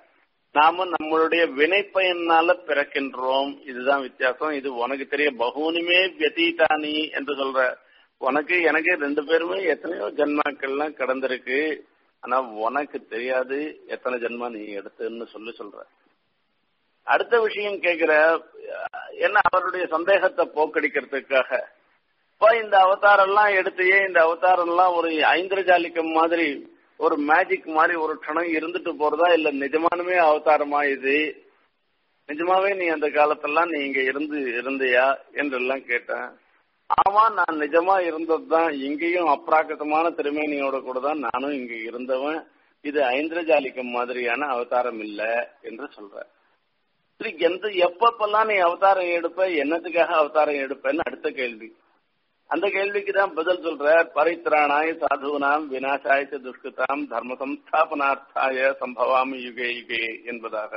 நாம நம்மளுடைய வினைப்பயனால பிறக்கின்றோம் இதுதான் வித்தியாசம் இது உனக்கு தெரிய பகுனிமே வியதீட்டானி என்று சொல்ற உனக்கு எனக்கு ரெண்டு பேருமே எத்தனையோ ஜென்மாக்கள்லாம் கடந்திருக்கு ஆனா உனக்கு தெரியாது எத்தனை ஜென்மா நீ எடுத்துன்னு சொல்லி சொல்ற அடுத்த விஷயம் கேக்குற என்ன அவருடைய சந்தேகத்தை போக்கடிக்கிறதுக்காக இப்ப இந்த அவதாரம் எல்லாம் எடுத்தையே இந்த அவதாரம் எல்லாம் ஒரு ஐந்திரஜாலிக்கம் மாதிரி ஒரு மேஜிக் மாதிரி ஒரு க்ஷணம் இருந்துட்டு போறதா இல்ல நிஜமானுமே அவதாரமா இது நிஜமாவே நீ அந்த காலத்தெல்லாம் நீ இங்க இருந்து இருந்தியா என்றெல்லாம் கேட்டேன் ஆமா நான் நிஜமா இருந்ததுதான் இங்கேயும் அப்ராக்கிரதமான திருமேனியோட கூட தான் நானும் இங்க இருந்தவன் இது ஐந்திரஜாலிக்கம் மாதிரியான அவதாரம் இல்ல என்று சொல்ற சரி எந்த எப்பப்பெல்லாம் நீ அவதாரம் எடுப்ப என்னத்துக்காக அவதாரம் எடுப்பேன்னு அடுத்த கேள்வி அந்த கேள்விக்கு தான் பதில் சொல்ற பரித்ராணாய சாதுனாம் விநாசாய துஷ்கிருதாம் தர்ம சம்ஸ்தாபனார்த்தாய சம்பவாமி யுகே யுகே என்பதாக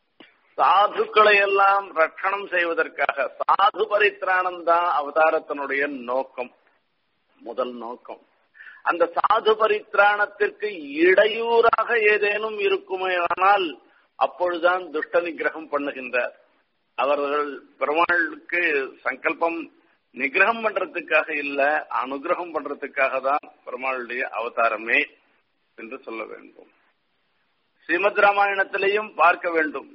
சாதுக்களை எல்லாம் ரட்சணம் செய்வதற்காக சாது பரித்ராணம் தான் அவதாரத்தினுடைய நோக்கம் முதல் நோக்கம் அந்த சாது பரித்ராணத்திற்கு இடையூறாக ஏதேனும் இருக்குமே ஆனால் அப்பொழுதுதான் துஷ்ட நிகிரகம் பண்ணுகின்றார் அவர்கள் பெருமாளுக்கு சங்கல்பம் நிகிரகம் பண்றதுக்காக இல்ல அனுகிரகம் பண்றதுக்காக தான் பெருமாளுடைய அவதாரமே என்று சொல்ல வேண்டும் ஸ்ரீமத் ராமாயணத்திலையும் பார்க்க வேண்டும்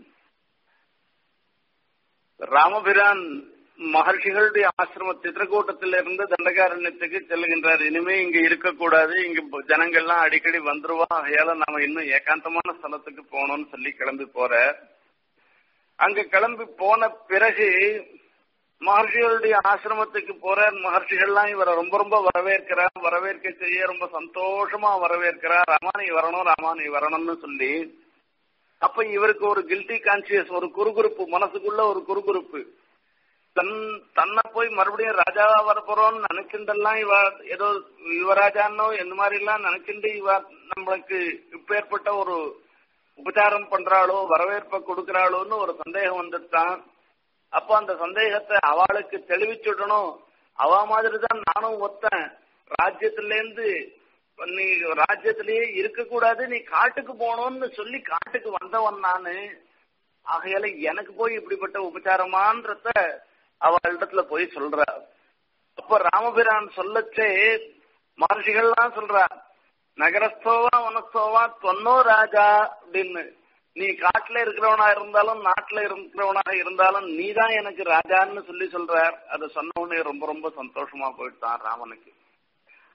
ராமபிரான் மகர்ஷிகளுடைய ஆசிரம சித்திரக்கூட்டத்திலிருந்து தண்டகாரண்யத்துக்கு செல்லுகின்றார் இனிமே இங்க இருக்கக்கூடாது இங்க ஜனங்கள்லாம் அடிக்கடி வந்துருவா ஆகையால நாம இன்னும் ஏகாந்தமான ஸ்தலத்துக்கு போனோம்னு சொல்லி கிளம்பி போற அங்க கிளம்பி போன பிறகு மகர்ஷிகளுடைய ஆசிரமத்துக்கு போற மகர்ஷிகள்லாம் இவரை ரொம்ப ரொம்ப வரவேற்கிறார் வரவேற்க செய்ய ரொம்ப சந்தோஷமா வரவேற்கிறார் ராமா நீ வரணும் ராமா நீ வரணும்னு சொல்லி அப்ப இவருக்கு ஒரு கில்ட்டி கான்சியஸ் ஒரு குறுகுறுப்பு மனசுக்குள்ள ஒரு குறுகுறுப்பு தன் தன்னை போய் மறுபடியும் ராஜாவா வரப்போறோம்னு நினைச்சுட்டெல்லாம் இவ ஏதோ யுவராஜானோ இந்த மாதிரி எல்லாம் நினைச்சுட்டு இவ நம்மளுக்கு இப்ப ஏற்பட்ட ஒரு உபச்சாரம் பண்றாளோ வரவேற்பை கொடுக்கறாளோன்னு ஒரு சந்தேகம் வந்துட்டான் அப்போ அந்த சந்தேகத்தை அவளுக்கு தெளிவிச்சுடணும் அவ மாதிரி தான் நானும் ஒத்தன் ராஜ்யத்திலேருந்து நீ ராஜ்யத்திலேயே இருக்கக்கூடாது நீ காட்டுக்கு போகணும்னு சொல்லி காட்டுக்கு வந்தவன் நானு ஆகையால எனக்கு போய் இப்படிப்பட்ட உபச்சாரமான்றத அவளிடத்துல போய் சொல்ற அப்ப ராமபிரான் சொல்லச்சே மகர்ஷிகள்லாம் சொல்றா நகரஸ்தோவா வனஸ்தோவா தொன்னோ ராஜா அப்படின்னு நீ காட்டுல இருக்கிறவனா இருந்தாலும் நாட்டுல இருக்கிறவனாக இருந்தாலும் நீதான் எனக்கு ராஜான்னு சொல்லி சொல்றார் அதை சொன்ன உடனே ரொம்ப ரொம்ப சந்தோஷமா போயிட்டான் ராமனுக்கு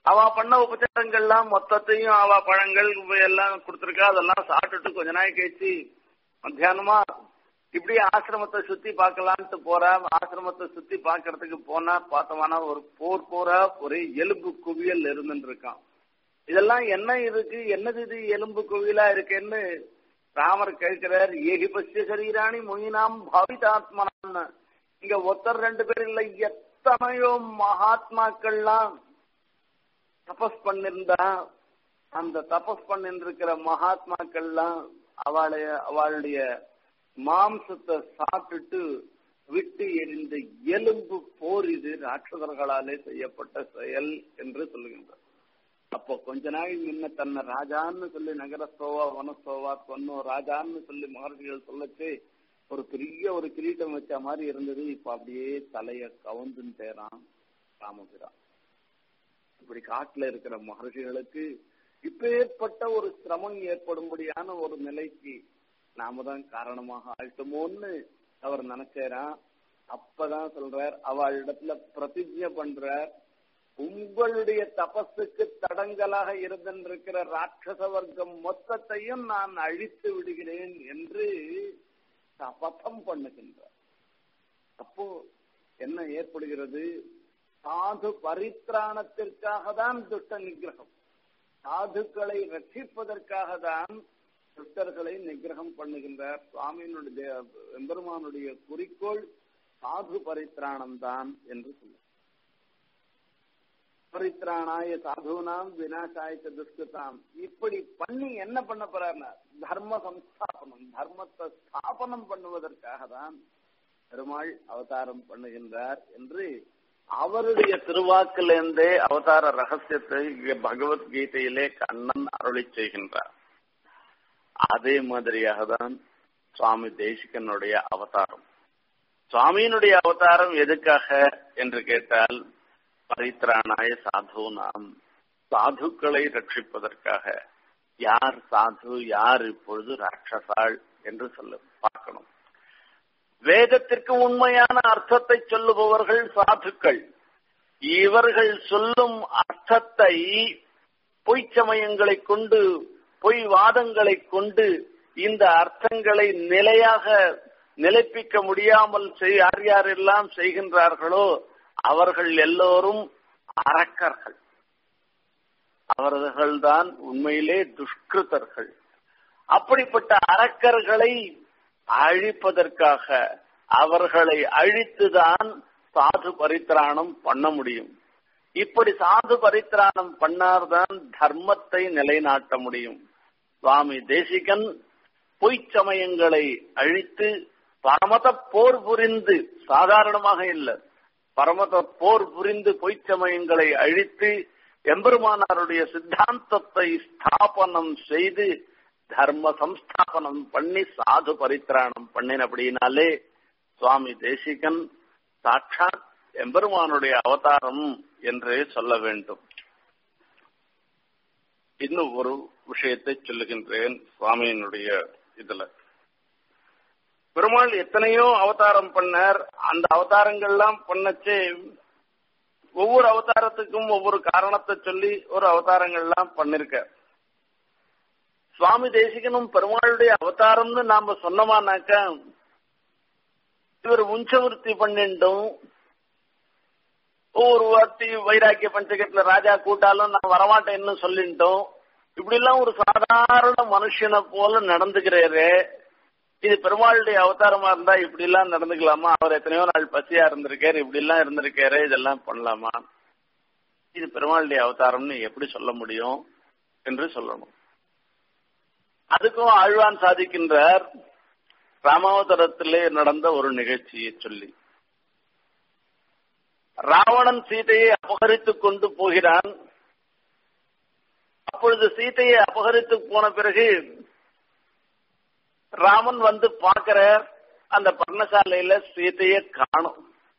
அவ பண்ண உபச்சாரங்கள்லாம் மொத்தத்தையும் அவ பழங்கள் எல்லாம் கொடுத்துருக்கா அதெல்லாம் சாப்பிட்டுட்டு கொஞ்ச நாள் கழிச்சு மத்தியானமா இப்படி ஆசிரமத்தை சுத்தி பார்க்கலான்ட்டு போறா ஆசிரமத்தை சுத்தி பார்க்கறதுக்கு போனா பார்த்தோம்னா ஒரு போர் போரா ஒரு எலும்பு குவியல் இருந்துட்டு இருக்கான் இதெல்லாம் என்ன இருக்கு என்னது இது எலும்பு குவியலா இருக்குன்னு ராமர் கேட்கிறார் ஏகி பசிய சரீராணி மொயினாம் பாவிதாத்மனான்னு இங்க ஒருத்தர் ரெண்டு பேர் இல்ல எத்தனையோ மகாத்மாக்கள்லாம் தபஸ் பண்ணிருந்தா அந்த தபஸ் பண்ணிருக்கிற மகாத்மாக்கள்லாம் அவளைய அவளுடைய மாம்சத்தை சாப்பிட்டுட்டு விட்டு எரிந்த எலும்பு போர் இது ராட்சதர்களாலே செய்யப்பட்ட செயல் என்று சொல்லுகின்றார் அப்போ கொஞ்ச நாள் முன்ன தன்னை ராஜான்னு சொல்லி நகரஸ்தோவா வனஸ்தோவா கொன்னோ ராஜான்னு சொல்லி மகர்ஷிகள் சொல்லச்சு ஒரு பெரிய ஒரு கிரீட்டம் வச்ச மாதிரி இருந்தது இப்ப அப்படியே தலைய கவுந்துன்னு தேரான் ராமபிரான் இப்படி காட்டுல இருக்கிற மகர்ஷிகளுக்கு இப்பேற்பட்ட ஒரு சிரமம் ஏற்படும்படியான ஒரு நிலைக்கு நாம தான் காரணமாக ஆயிட்டோமோன்னு அவர் நினைச்சாராம் அப்பதான் சொல்றார் அவள் இடத்துல பிரதிஜை பண்றார் உங்களுடைய தபஸுக்கு தடங்கலாக இருந்திருக்கிற ராட்சச வர்க்கம் மொத்தத்தையும் நான் அழித்து விடுகிறேன் என்று சபதம் பண்ணுகின்றார் அப்போ என்ன ஏற்படுகிறது சாது பரித்ராணத்திற்காக தான் துஷ்ட நிகிரகம் சாதுக்களை ரட்சிப்பதற்காக தான் துஷ்டர்களை நிகிரகம் பண்ணுகின்றார் சுவாமியினுடைய எம்பெருமானுடைய குறிக்கோள் சாது பரித்ராணம் தான் என்று சொல்ல பரித்ராணாய சாதுனாம் வினாசாய துஷ்கதாம் இப்படி பண்ணி என்ன பண்ண போறாருன்னா தர்ம சம்ஸ்தாபனம் தர்மத்தை ஸ்தாபனம் பண்ணுவதற்காக தான் பெருமாள் அவதாரம் பண்ணுகின்றார் என்று அவருடைய திருவாக்கிலிருந்தே அவதார ரகசியத்தை பகவத்கீதையிலே கண்ணன் அருளி செய்கின்றார் அதே மாதிரியாக தான் சுவாமி தேசிகனுடைய அவதாரம் சுவாமியினுடைய அவதாரம் எதுக்காக என்று கேட்டால் பரித்ராணாய சாது நாம் சாதுக்களை ரட்சிப்பதற்காக யார் சாது யார் இப்பொழுது ராட்சசாள் என்று சொல்ல பார்க்கணும் வேதத்திற்கு உண்மையான அர்த்தத்தை சொல்லுபவர்கள் சாதுக்கள் இவர்கள் சொல்லும் அர்த்தத்தை பொய் சமயங்களை கொண்டு பொய் வாதங்களை கொண்டு இந்த அர்த்தங்களை நிலையாக நிலைப்பிக்க முடியாமல் செய் யார் யாரெல்லாம் செய்கின்றார்களோ அவர்கள் எல்லோரும் அரக்கர்கள் அவர்கள்தான் உண்மையிலே துஷ்கிருதர்கள் அப்படிப்பட்ட அரக்கர்களை அழிப்பதற்காக அவர்களை அழித்துதான் சாது பரித்திராணம் பண்ண முடியும் இப்படி சாது பரித்திராணம் பண்ணார்தான் தர்மத்தை நிலைநாட்ட முடியும் சுவாமி தேசிகன் பொய்ச் சமயங்களை அழித்து பரமத போர் புரிந்து சாதாரணமாக இல்லை பரமத போர் புரிந்து பொய்ச் சமயங்களை அழித்து எம்பெருமானாருடைய சித்தாந்தத்தை ஸ்தாபனம் செய்து தர்ம சம்ஸ்தாபனம் பண்ணி சாது பரித்திராணம் பண்ணினபடினாலே சுவாமி தேசிகன் சாட்சாத் எம்பெருமானுடைய அவதாரம் என்று சொல்ல வேண்டும் இன்னும் ஒரு விஷயத்தை சொல்லுகின்றேன் சுவாமியினுடைய இதுல பெருமாள் எத்தனையோ அவதாரம் பண்ணார் அந்த அவதாரங்கள்லாம் பண்ணச்சே ஒவ்வொரு அவதாரத்துக்கும் ஒவ்வொரு காரணத்தை சொல்லி ஒரு அவதாரங்கள்லாம் பண்ணிருக்க சுவாமி தேசிகனும் பெருமாளுடைய அவதாரம்னு நாம சொன்னோமானாக்கா இவர் உஞ்சவருத்தி பண்ணிட்டும் ஒவ்வொரு வார்த்தை வைராக்கிய பஞ்சகத்துல ராஜா கூட்டாலும் நான் வரமாட்டேன்னு சொல்லிட்டோம் இப்படி எல்லாம் ஒரு சாதாரண மனுஷனை போல நடந்துக்கிறாரு இது பெருமாளுடைய அவதாரமா இருந்தா இப்படி எல்லாம் நடந்துக்கலாமா அவர் எத்தனையோ நாள் பசியா இருந்திருக்காரு இப்படி எல்லாம் இருந்திருக்காரு இதெல்லாம் பண்ணலாமா இது பெருமாளுடைய அவதாரம்னு எப்படி சொல்ல முடியும் என்று சொல்லணும் அதுக்கும் ஆழ்வான் சாதிக்கின்றார் ராமாவதாரத்திலே நடந்த ஒரு நிகழ்ச்சியை சொல்லி ராவணன் சீதையை அபகரித்துக் கொண்டு போகிறான் அப்பொழுது சீதையை அபகரித்து போன பிறகு ராமன் வந்து பார்க்கிற அந்த பர்ணசாலையில சீதையை காணும்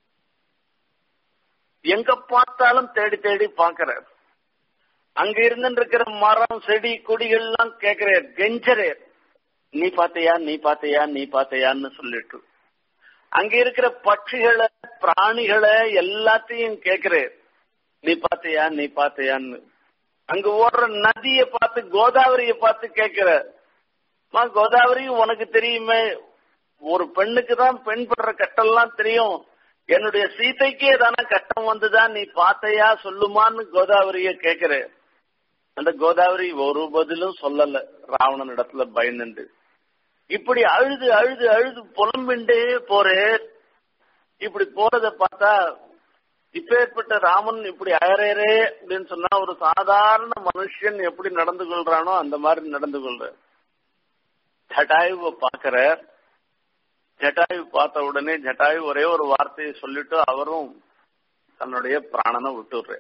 எங்க பார்த்தாலும் தேடி தேடி பார்க்கிறார் அங்க இருந்து இருக்கிற மரம் செடி கொடிகள் எல்லாம் கேட்கிறார் கெஞ்சரேர் நீ பாத்தையா நீ பாத்தையா நீ பாத்தையான்னு சொல்லிட்டு அங்க இருக்கிற பட்சிகளை பிராணிகளை எல்லாத்தையும் கேட்கிறார் நீ பாத்தியா நீ பாத்தியான்னு அங்க ஓடுற நதிய பார்த்து கோதாவரிய பார்த்து கேக்குற மா கோதாவரி உனக்கு தெரியுமே ஒரு பெண்ணுக்கு தான் பெண் படுற கட்டெல்லாம் தெரியும் என்னுடைய சீதைக்கே தானே கட்டம் வந்துதா நீ பாத்தையா சொல்லுமான்னு கோதாவரிய கேக்குற அந்த கோதாவரி ஒரு பதிலும் சொல்லல ராவணன் இடத்துல பயந்துண்டு இப்படி அழுது அழுது அழுது புலம்பிண்டே போறே இப்படி போறத பார்த்தா இப்பேற்பட்ட ராமன் இப்படி அழறே அப்படின்னு சொன்னா ஒரு சாதாரண மனுஷன் எப்படி நடந்து கொள்றானோ அந்த மாதிரி நடந்து கொள்ற ஜட்டாயுவை பாக்குற ஜட்டாயு பார்த்த உடனே ஜட்டாயு ஒரே ஒரு வார்த்தையை சொல்லிட்டு அவரும் தன்னுடைய பிராணனை விட்டுடுற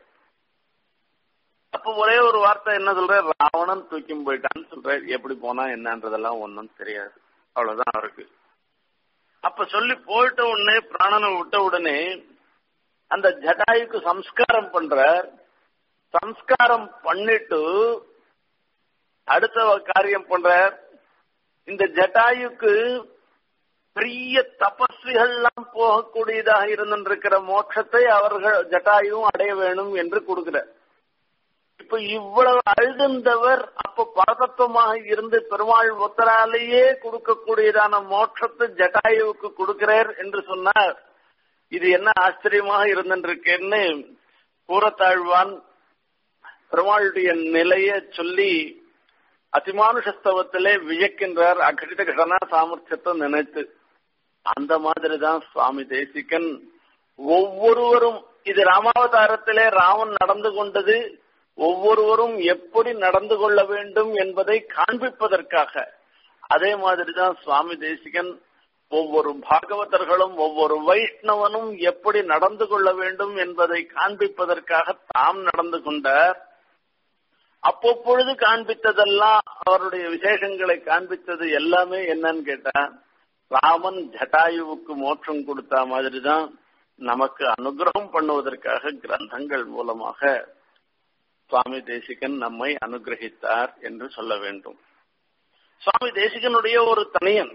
அப்ப ஒரே ஒரு வார்த்தை என்ன சொல்ற ராவணன் தூக்கி போயிட்டான்னு சொல்ற எப்படி போனா என்னன்றதெல்லாம் ஒன்னும் தெரியாது அவ்வளவுதான் அவருக்கு அப்ப சொல்லி போயிட்ட உடனே பிராணனை விட்ட உடனே அந்த ஜட்டாயுக்கு சம்ஸ்காரம் பண்ற சம்ஸ்காரம் பண்ணிட்டு அடுத்த காரியம் பண்ற இந்த ஜட்டாயுக்கு பெரிய தபஸ்விகள்லாம் போகக்கூடியதாக இருந்திருக்கிற மோட்சத்தை அவர்கள் ஜட்டாயும் அடைய வேணும் என்று கொடுக்கிற இப்ப இவ்வளவு அழுந்தவர் அப்ப பரதத்துவமாக இருந்து பெருமாள் ஒத்தராலேயே கொடுக்கக்கூடியதான மோட்சத்தை ஜட்டாயுவுக்கு கொடுக்கிறார் என்று சொன்னார் இது என்ன ஆச்சரியமாக இருந்திருக்கேன்னு கூறத்தாழ்வான் பெருமாளுடைய நிலைய சொல்லி அதிமானுஷஸ்தவத்திலே வியக்கின்றார் அகடித கடனா சாமர்த்தியத்தை நினைத்து அந்த மாதிரிதான் சுவாமி தேசிகன் ஒவ்வொருவரும் இது ராமாவதாரத்திலே ராமன் நடந்து கொண்டது ஒவ்வொருவரும் எப்படி நடந்து கொள்ள வேண்டும் என்பதை காண்பிப்பதற்காக அதே மாதிரிதான் சுவாமி தேசிகன் ஒவ்வொரு பாகவதர்களும் ஒவ்வொரு வைஷ்ணவனும் எப்படி நடந்து கொள்ள வேண்டும் என்பதை காண்பிப்பதற்காக தாம் நடந்து கொண்டார் அப்பப்பொழுது காண்பித்ததெல்லாம் அவருடைய விசேஷங்களை காண்பித்தது எல்லாமே என்னன்னு கேட்டா ராமன் ஜட்டாயுவுக்கு மோட்சம் கொடுத்த மாதிரிதான் நமக்கு அனுகிரகம் பண்ணுவதற்காக கிரந்தங்கள் மூலமாக சுவாமி தேசிகன் நம்மை அனுகிரகித்தார் என்று சொல்ல வேண்டும் சுவாமி தேசிகனுடைய ஒரு தனியன்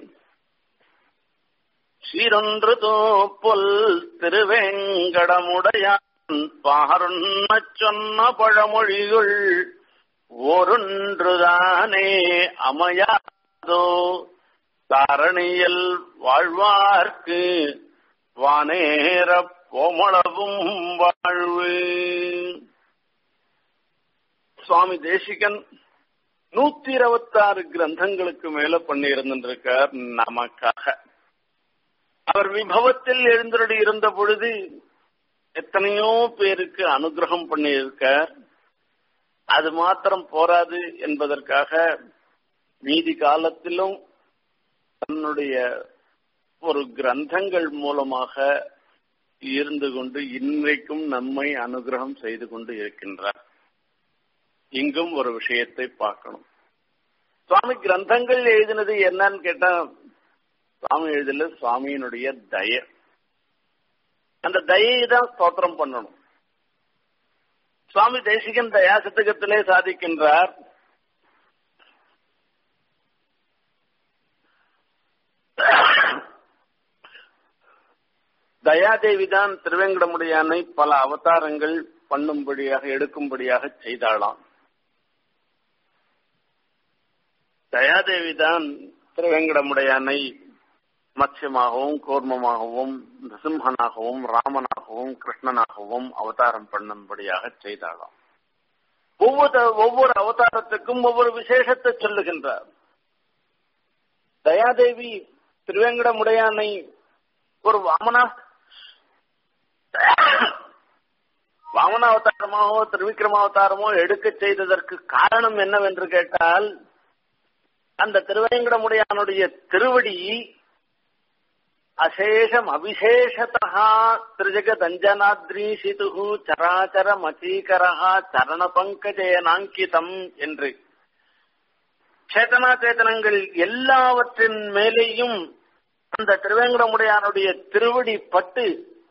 சீரொன்று தோப்புல் திருவேங்கடமுடையான் பாருண்ண சொன்ன பழமொழிகள் ஒருன்றுதானே அமையாதோ தாரணியில் வாழ்வார்க்கு வானேற கோமளவும் வாழ்வு சுவாமி தேசிகன் நூத்தி இருபத்தாறு கிரந்தங்களுக்கு மேல பண்ணி இருந்திருக்கார் நமக்காக அவர் விபவத்தில் எழுந்தருளி இருந்த பொழுது எத்தனையோ பேருக்கு அனுகிரகம் பண்ணியிருக்கார் அது மாத்திரம் போராது என்பதற்காக மீதி காலத்திலும் தன்னுடைய ஒரு கிரந்தங்கள் மூலமாக இருந்து கொண்டு இன்றைக்கும் நம்மை அனுகிரகம் செய்து கொண்டு இருக்கின்றார் இங்கும் ஒரு விஷயத்தை பார்க்கணும் சுவாமி கிரந்தங்கள் எழுதினது என்னன்னு கேட்டா சுவாமி எழுதல சுவாமியினுடைய தய அந்த தயை தான் ஸ்தோத்திரம் பண்ணணும் சுவாமி தேசிகன் தயா சதகத்திலே சாதிக்கின்றார் தயாதேவி தான் திருவேங்கடமுடியானை பல அவதாரங்கள் பண்ணும்படியாக எடுக்கும்படியாக செய்தாளாம் தயாதேவி தான் திருவேங்கடமுடையானை மத்யமாகவும் கூர்மமாகவும் நரசிம்மனாகவும் ராமனாகவும் கிருஷ்ணனாகவும் அவதாரம் பண்ணும்படியாக செய்தாளாம் ஒவ்வொரு ஒவ்வொரு அவதாரத்துக்கும் ஒவ்வொரு விசேஷத்தை சொல்லுகின்றார் தயாதேவி திருவேங்கடமுடையானை ஒரு வாமனா வாமன அவதாரமாகவோ திருவிக்ரமாவதாரமோ எடுக்க செய்ததற்கு காரணம் என்னவென்று கேட்டால் அந்த திருவேங்கடமுடையானுடைய திருவடி அசேஷம் அவிசேஷதா திருஜகதஞ்சனாத்ரீசிது சராச்சர மச்சீகரா சரண பங்கஜயனாங்கிதம் என்று சேதனா சேதனங்கள் எல்லாவற்றின் மேலேயும் அந்த திருவேங்கடமுடையானுடைய திருவடி பட்டு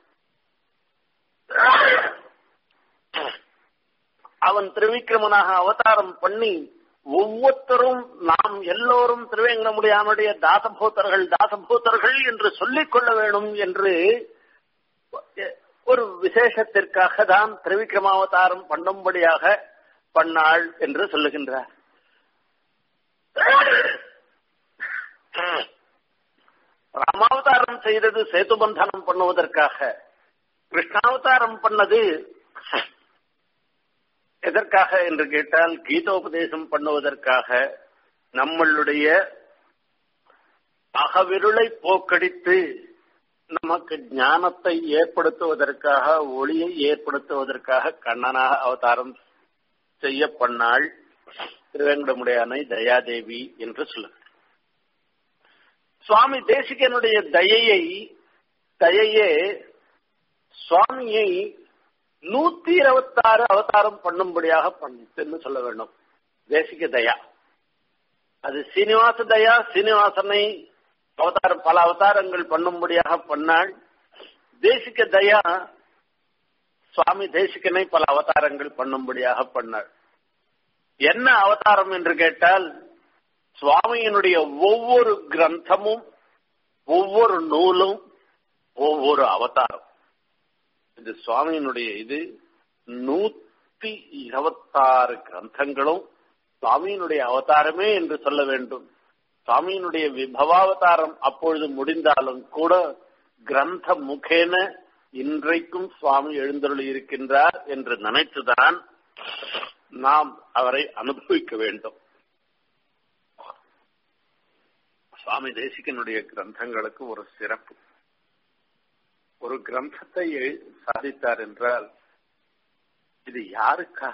அவன் திருவிக்கிரமனாக அவதாரம் பண்ணி ஒவ்வொருத்தரும் நாம் எல்லோரும் திருவேங்கடமுடியானுடைய தாசபூத்தர்கள் தாசபூத்தர்கள் என்று சொல்லிக் கொள்ள வேணும் என்று ஒரு விசேஷத்திற்காக தான் திரிவிக்ரமாவதாரம் பண்ணும்படியாக பண்ணாள் என்று சொல்லுகின்றார் ராமாவதாரம் செய்தது சேதுபந்தனம் பண்ணுவதற்காக கிருஷ்ணாவதாரம் பண்ணது எதற்காக என்று கேட்டால் கீதோபதேசம் பண்ணுவதற்காக நம்மளுடைய அகவிருளை போக்கடித்து நமக்கு ஞானத்தை ஏற்படுத்துவதற்காக ஒளியை ஏற்படுத்துவதற்காக கண்ணனாக அவதாரம் செய்ய பண்ணாள் திருவேங்கடமுடையானை தயாதேவி என்று சொல்லுங்க சுவாமி தேசிகனுடைய தயையை தயையே சுவாமியை நூத்தி இருபத்தாறு அவதாரம் பண்ணும்படியாக பண்ணிட்டுன்னு சொல்ல வேண்டும் தேசிக தயா அது சீனிவாச தயா சீனிவாசனை அவதாரம் பல அவதாரங்கள் பண்ணும்படியாக பண்ணாள் தேசிக தயா சுவாமி தேசிகனை பல அவதாரங்கள் பண்ணும்படியாக பண்ணாள் என்ன அவதாரம் என்று கேட்டால் சுவாமியினுடைய ஒவ்வொரு கிரந்தமும் ஒவ்வொரு நூலும் ஒவ்வொரு அவதாரம் இது சுவாமியினுடைய இது நூத்தி இருபத்தாறு கிரந்தங்களும் சுவாமியினுடைய அவதாரமே என்று சொல்ல வேண்டும் சுவாமியினுடைய விபவாவதாரம் அப்பொழுது முடிந்தாலும் கூட கிரந்த முகேன இன்றைக்கும் சுவாமி எழுந்தருளி இருக்கின்றார் என்று நினைத்துதான் நாம் அவரை அனுபவிக்க வேண்டும் சுவாமி தேசிகனுடைய கிரந்தங்களுக்கு ஒரு சிறப்பு ஒரு கிரந்தத்தை சாதித்தார் என்றால் இது யாருக்காக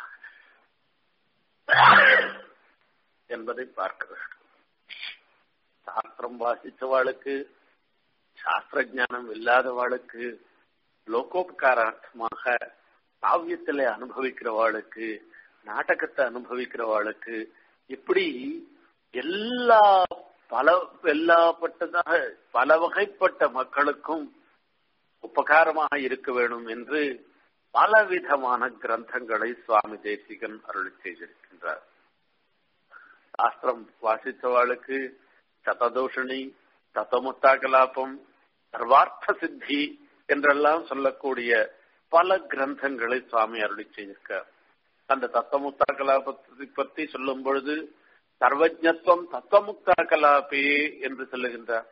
என்பதை பார்க்க வேண்டும் சாஸ்திரம் வாசித்தவாளுக்கு சாஸ்திர ஜானம் இல்லாதவாளுக்கு லோகோபகாரார்த்தமாக காவியத்திலே அனுபவிக்கிறவாளுக்கு நாடகத்தை அனுபவிக்கிறவாளுக்கு இப்படி எல்லா பல எல்லாப்பட்டதாக பல வகைப்பட்ட மக்களுக்கும் உபகாரமாக இருக்க வேண்டும் என்று பலவிதமான கிரந்தங்களை சுவாமி தேசிகன் அருள் செய்திருக்கின்றார் சாஸ்திரம் வாசித்தவாளுக்கு சததோஷணி தத்தமுத்தா கலாபம் சர்வார்த்த சித்தி என்றெல்லாம் சொல்லக்கூடிய பல கிரந்தங்களை சுவாமி அருளி செய்திருக்கார் அந்த தத்தமுத்தா கலாபத்தை பற்றி சொல்லும் பொழுது சர்வஜத்துவம் தத்துவமுக்தா கலாபே என்று சொல்லுகின்றார்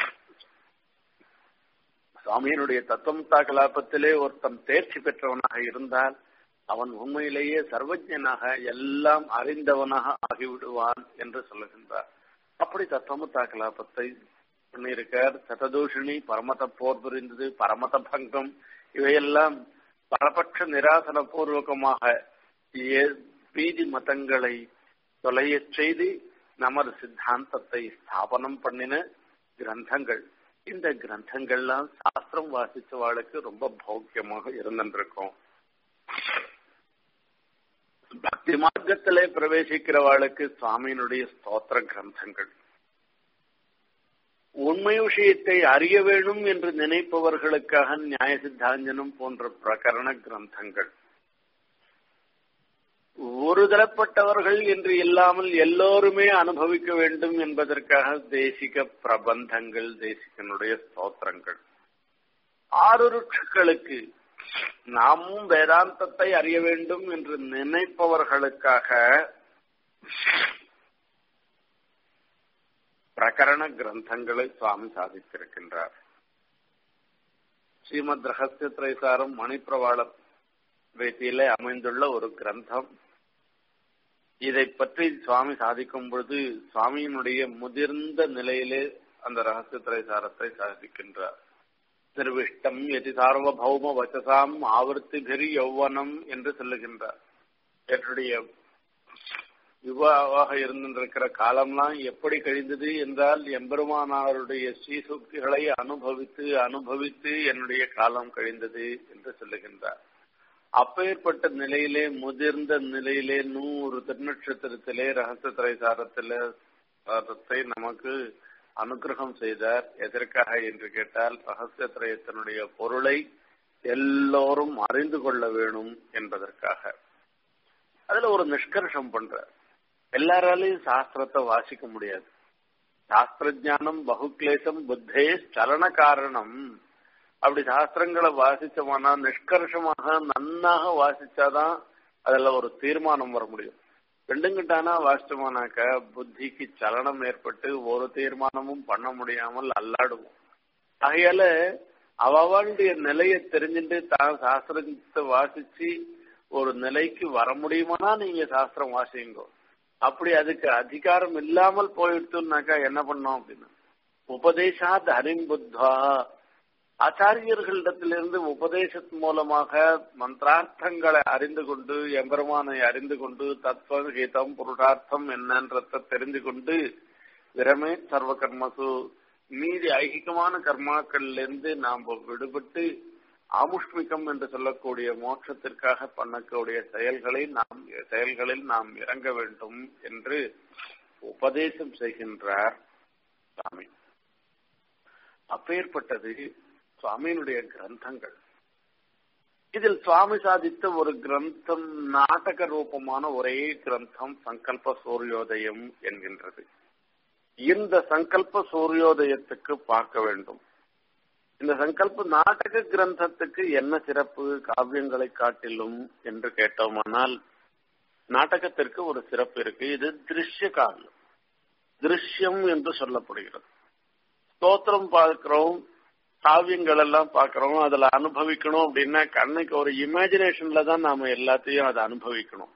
சுவாமியினுடைய தத்துவமுக்தா கலாபத்திலே ஒருத்தன் தேர்ச்சி பெற்றவனாக இருந்தால் அவன் உண்மையிலேயே சர்வஜனாக எல்லாம் அறிந்தவனாக ஆகிவிடுவான் என்று சொல்லுகின்றார் அப்படி தத்துவமுத்தா கலாபத்தை பண்ணியிருக்கார் சததூஷினி பரமத போர் புரிந்தது பரமத பங்கம் இவையெல்லாம் பரபட்ச நிராசன பூர்வகமாக பீதி மதங்களை தொலையச் செய்து நமது சித்தாந்தத்தை ஸ்தாபனம் பண்ணின கிரந்தங்கள் இந்த கிரந்தங்கள்லாம் சாஸ்திரம் வாசிச்சவாளுக்கு ரொம்ப பௌக்கியமாக இருந்திருக்கும் பக்தி மார்க்கத்திலே பிரவேசிக்கிறவாளுக்கு சுவாமியினுடைய ஸ்தோத்திர கிரந்தங்கள் உண்மை விஷயத்தை அறிய வேண்டும் என்று நினைப்பவர்களுக்காக நியாய சித்தாஞ்சனம் போன்ற பிரகரண கிரந்தங்கள் ஒரு தரப்பட்டவர்கள் என்று இல்லாமல் எல்லோருமே அனுபவிக்க வேண்டும் என்பதற்காக தேசிக பிரபந்தங்கள் தேசிகனுடைய ஸ்தோத்திரங்கள் ஆறுருட்சுக்களுக்கு நாமும் வேதாந்தத்தை அறிய வேண்டும் என்று நினைப்பவர்களுக்காக பிரகரண கிரந்தங்களை சுவாமி சாதித்திருக்கின்றார் ஸ்ரீமத் ரகசிய திரைசாரம் மணிப்பிரவாளம் ரீதியிலே அமைந்துள்ள ஒரு கிரந்தம் இதை பற்றி சுவாமி சாதிக்கும் பொழுது சுவாமியினுடைய முதிர்ந்த நிலையிலே அந்த ரகசிய திரைசாரத்தை சாதிக்கின்றார் திருவிஷ்டம் எதி சார்வபௌம வச்சசாம் ஆவர்த்திபிரி யௌவனம் என்று சொல்லுகின்றார் என்னுடைய யுவாவாக இருந்திருக்கிற காலம்லாம் எப்படி கழிந்தது என்றால் எம்பெருமானாருடைய ஸ்ரீசுக்திகளை அனுபவித்து அனுபவித்து என்னுடைய காலம் கழிந்தது என்று சொல்லுகின்றார் அப்பேற்பட்ட நிலையிலே முதிர்ந்த நிலையிலே நூறு திருநட்சத்திரத்திலே ரகசிய திரைசாரத்திலே சாரத்தை நமக்கு அனுகிரகம் செய்தார் எதற்காக என்று கேட்டால் ரகசிய திரயத்தினுடைய பொருளை எல்லோரும் அறிந்து கொள்ள வேணும் என்பதற்காக அதுல ஒரு நிஷ்கர்ஷம் பண்ற எல்லாராலையும் சாஸ்திரத்தை வாசிக்க முடியாது சாஸ்திர ஜானம் பகுக்லேசம் புத்தே சலன காரணம் அப்படி சாஸ்திரங்களை வாசிச்சோம்னா நிஷ்கர்ஷமாக நன்னாக வாசிச்சாதான் அதுல ஒரு தீர்மானம் வர முடியும் ரெண்டுங்கிட்டானா வாசிச்சோமானாக்க புத்திக்கு சலனம் ஏற்பட்டு ஒரு தீர்மானமும் பண்ண முடியாமல் அல்லாடுவோம் ஆகையால அவளுடைய நிலையை தெரிஞ்சுட்டு தான் சாஸ்திரத்தை வாசிச்சு ஒரு நிலைக்கு வர முடியுமானா நீங்க சாஸ்திரம் வாசிங்க அப்படி அதுக்கு அதிகாரம் இல்லாமல் போயிடுத்துனாக்கா என்ன பண்ணோம் அப்படின்னா உபதேசாத் ஹரிம்புத்வா ஆச்சாரியர்களிடத்திலிருந்து உபதேசத்தின் மூலமாக மந்திரார்த்தங்களை அறிந்து கொண்டு எம்பெருமானை அறிந்து கொண்டு தத்துவம் ஹிதம் புருஷார்த்தம் என்னன்றத தெரிந்து கொண்டு விரமே சர்வ கர்மசு மீதி ஐகிகமான கர்மாக்கள்ல இருந்து நாம் விடுபட்டு ஆமுஷ்மிகம் என்று சொல்லக்கூடிய மோட்சத்திற்காக பண்ணக்கூடிய செயல்களை நாம் செயல்களில் நாம் இறங்க வேண்டும் என்று உபதேசம் செய்கின்றார் சுவாமி அப்பேற்பட்டது சுவாமியினுடைய கிரந்தங்கள் இதில் சுவாமி சாதித்த ஒரு கிரந்தம் நாடக ரூபமான ஒரே கிரந்தம் சங்கல்ப சூரியோதயம் என்கின்றது இந்த சங்கல்ப சூரியோதயத்துக்கு பார்க்க வேண்டும் இந்த சங்கல்ப நாடக கிரந்தத்துக்கு என்ன சிறப்பு காவியங்களை காட்டிலும் என்று கேட்டோமானால் நாடகத்திற்கு ஒரு சிறப்பு இருக்கு இது திருஷ்ய காவியம் திருஷ்யம் என்று சொல்லப்படுகிறது ஸ்தோத்திரம் பார்க்கிறோம் காவியங்கள் எல்லாம் பாக்குறோம் அதுல அனுபவிக்கணும் அப்படின்னா கண்ணுக்கு ஒரு இமேஜினேஷன்ல தான் நாம எல்லாத்தையும் அதை அனுபவிக்கணும்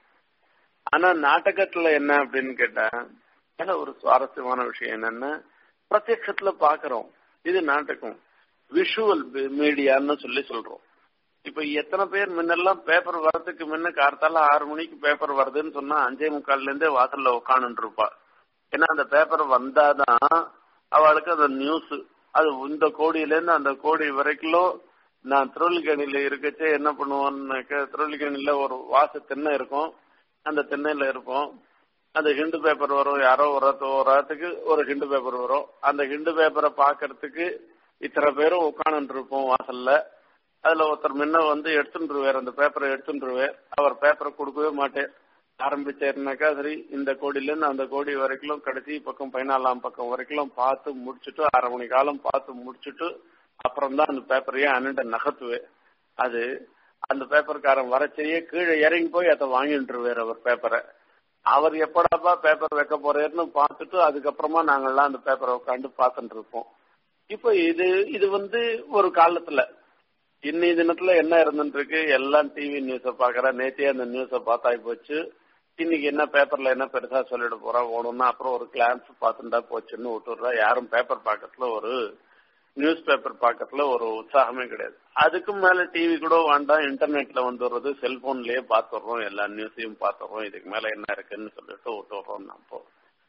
ஆனா நாடகத்துல என்ன அப்படின்னு கேட்டா அதுல ஒரு சுவாரஸ்யமான விஷயம் என்னன்னா பிரத்யட்சத்துல பாக்குறோம் இது நாடகம் விஷுவல் மீடியான்னு சொல்லி சொல்றோம் இப்ப எத்தனை பேர் முன்னெல்லாம் பேப்பர் வர்றதுக்கு முன்ன கார்த்தால ஆறு மணிக்கு பேப்பர் வருதுன்னு சொன்னா அஞ்சே முக்கால்ல இருந்தே வாசல்ல உட்காந்துட்டு இருப்பா ஏன்னா அந்த பேப்பர் வந்தாதான் அவளுக்கு அந்த நியூஸ் அது இந்த கோடியில இருந்து அந்த கோடி வரைக்கும் நான் திருவள்ளிக்கணியில இருக்கச்சே என்ன பண்ணுவோம்னாக்க திருவள்ளிக்கணியில ஒரு வாச திண்ணை இருக்கும் அந்த திண்ணையில இருப்போம் அந்த ஹிண்டு பேப்பர் வரும் யாரோ ஒரு ஒரு இடத்துக்கு ஒரு ஹிண்டு பேப்பர் வரும் அந்த ஹிண்டு பேப்பரை பாக்குறதுக்கு இத்தனை பேரும் உட்காந்துட்டு இருப்போம் வாசல்ல அதுல ஒருத்தர் முன்ன வந்து எடுத்துருவார் அந்த பேப்பரை எடுத்துருவார் அவர் பேப்பரை கொடுக்கவே மாட்டேன் ஆரம்பிச்சாருனாக்கா சரி இந்த கோடியில இருந்து அந்த கோடி வரைக்கும் கடைசி பக்கம் பதினாலாம் பக்கம் வரைக்கும் பார்த்து முடிச்சுட்டு அரை மணி காலம் பார்த்து முடிச்சுட்டு அப்புறம் தான் அந்த பேப்பரையே அண்ணன் நகர்த்துவேன் அது அந்த பேப்பர்காரன் வரச்சேயே கீழே இறங்கி போய் அதை வாங்கிட்டுருவார் அவர் பேப்பரை அவர் எப்படாப்பா பேப்பர் வைக்க போறேன்னு பார்த்துட்டு அதுக்கப்புறமா நாங்கெல்லாம் அந்த பேப்பரை உட்காந்து பார்த்துட்டு இருப்போம் இப்போ இது இது வந்து ஒரு காலத்துல இன்னைய தினத்துல என்ன இருந்துட்டு இருக்கு எல்லாம் டிவி நியூஸ பாக்குற நேத்தே அந்த நியூஸ பார்த்தாய் போச்சு இன்னைக்கு என்ன பேப்பர்ல என்ன பெருசா சொல்லிட போறா ஓடணும்னா அப்புறம் ஒரு கிளான்ஸ் பார்த்துட்டா போச்சுன்னு விட்டுடுறா யாரும் பேப்பர் பாக்கத்துல ஒரு நியூஸ் பேப்பர் பாக்கத்துல ஒரு உற்சாகமே கிடையாது அதுக்கும் மேல டிவி கூட வேண்டாம் இன்டர்நெட்ல வந்துடுறது செல்போன்லயே பாத்துடுறோம் எல்லா நியூஸையும் பாத்துடுறோம் இதுக்கு மேல என்ன இருக்குன்னு சொல்லிட்டு விட்டுடுறோம் நம்ம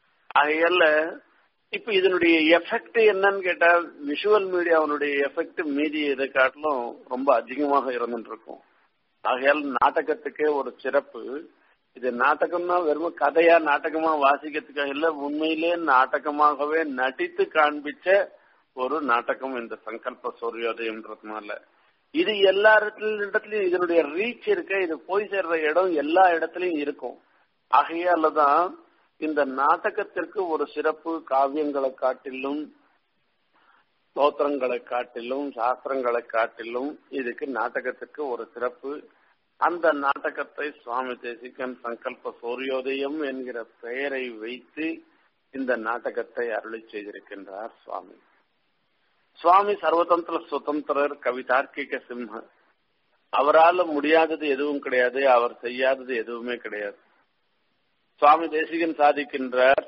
ஆகையால இப்ப இதனுடைய எஃபெக்ட் என்னன்னு கேட்டா விஷுவல் மீடியாவுடைய எஃபெக்ட் மீதி இதை காட்டிலும் ரொம்ப அதிகமாக இருந்துட்டு இருக்கும் ஆகையால் நாடகத்துக்கே ஒரு சிறப்பு இது நாடகம்னா வெறும் கதையா நாடகமா வாசிக்கிறதுக்காக இல்ல உண்மையிலே நாடகமாகவே நடித்து காண்பிச்ச ஒரு நாடகம் இந்த சங்கல்ப சூரியோதயம்ன்றதுனால இது எல்லா இடத்துலயும் இதனுடைய ரீச் இருக்க இது போய் சேர்ற இடம் எல்லா இடத்துலயும் இருக்கும் ஆகையால தான் இந்த நாடகத்திற்கு ஒரு சிறப்பு காவியங்களை காட்டிலும் ஸ்தோத்திரங்களை காட்டிலும் சாஸ்திரங்களை காட்டிலும் இதுக்கு நாடகத்திற்கு ஒரு சிறப்பு அந்த நாடகத்தை சுவாமி தேசிகன் சங்கல்ப சூரியோதயம் என்கிற பெயரை வைத்து இந்த நாடகத்தை அருளி செய்திருக்கின்றார் சுவாமி சுவாமி சர்வதந்திர சுதந்திரர் கவிதார்க்கிக சிம்ம அவரால் முடியாதது எதுவும் கிடையாது அவர் செய்யாதது எதுவுமே கிடையாது சுவாமி தேசிகன் சாதிக்கின்றார்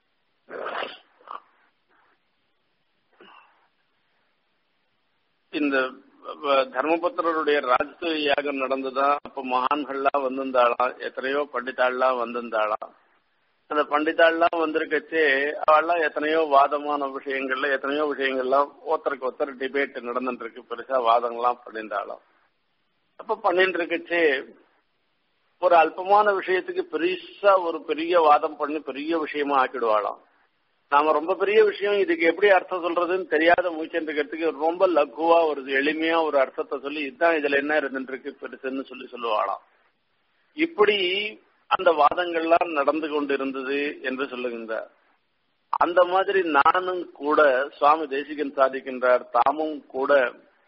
இந்த தர்மபுத்திரருடைய ராஜ்ய யாகம் நடந்துதான் அப்ப மகான்கள்லாம் வந்திருந்தாளாம் எத்தனையோ பண்டிதாள்லாம் வந்திருந்தாளாம் அந்த பண்டிதாள்லாம் வந்திருக்கச்சே அவள்லாம் எத்தனையோ வாதமான விஷயங்கள்ல எத்தனையோ விஷயங்கள்லாம் ஒருத்தருக்கு ஒருத்தர் டிபேட் நடந்துட்டு இருக்கு பெருசா வாதங்கள்லாம் பண்ணியிருந்தாலும் அப்ப பண்ணிட்டு இருக்கச்சே ஒரு அல்பமான விஷயத்துக்கு பெருசா ஒரு பெரிய வாதம் பண்ணி பெரிய விஷயமா ஆக்கிடுவாளாம் நாம ரொம்ப பெரிய விஷயம் இதுக்கு எப்படி அர்த்தம் சொல்றதுன்னு தெரியாத மூச்சுன்றதுக்கு ரொம்ப லகுவா ஒரு எளிமையா ஒரு அர்த்தத்தை சொல்லி இதுதான் இதுல என்ன இருந்துட்டு இருக்கு பெருசுன்னு சொல்லி சொல்லுவாளாம் இப்படி அந்த வாதங்கள்லாம் நடந்து கொண்டிருந்தது என்று சொல்லுகின்றார் அந்த மாதிரி நானும் கூட சுவாமி தேசிகன் சாதிக்கின்றார் தாமும் கூட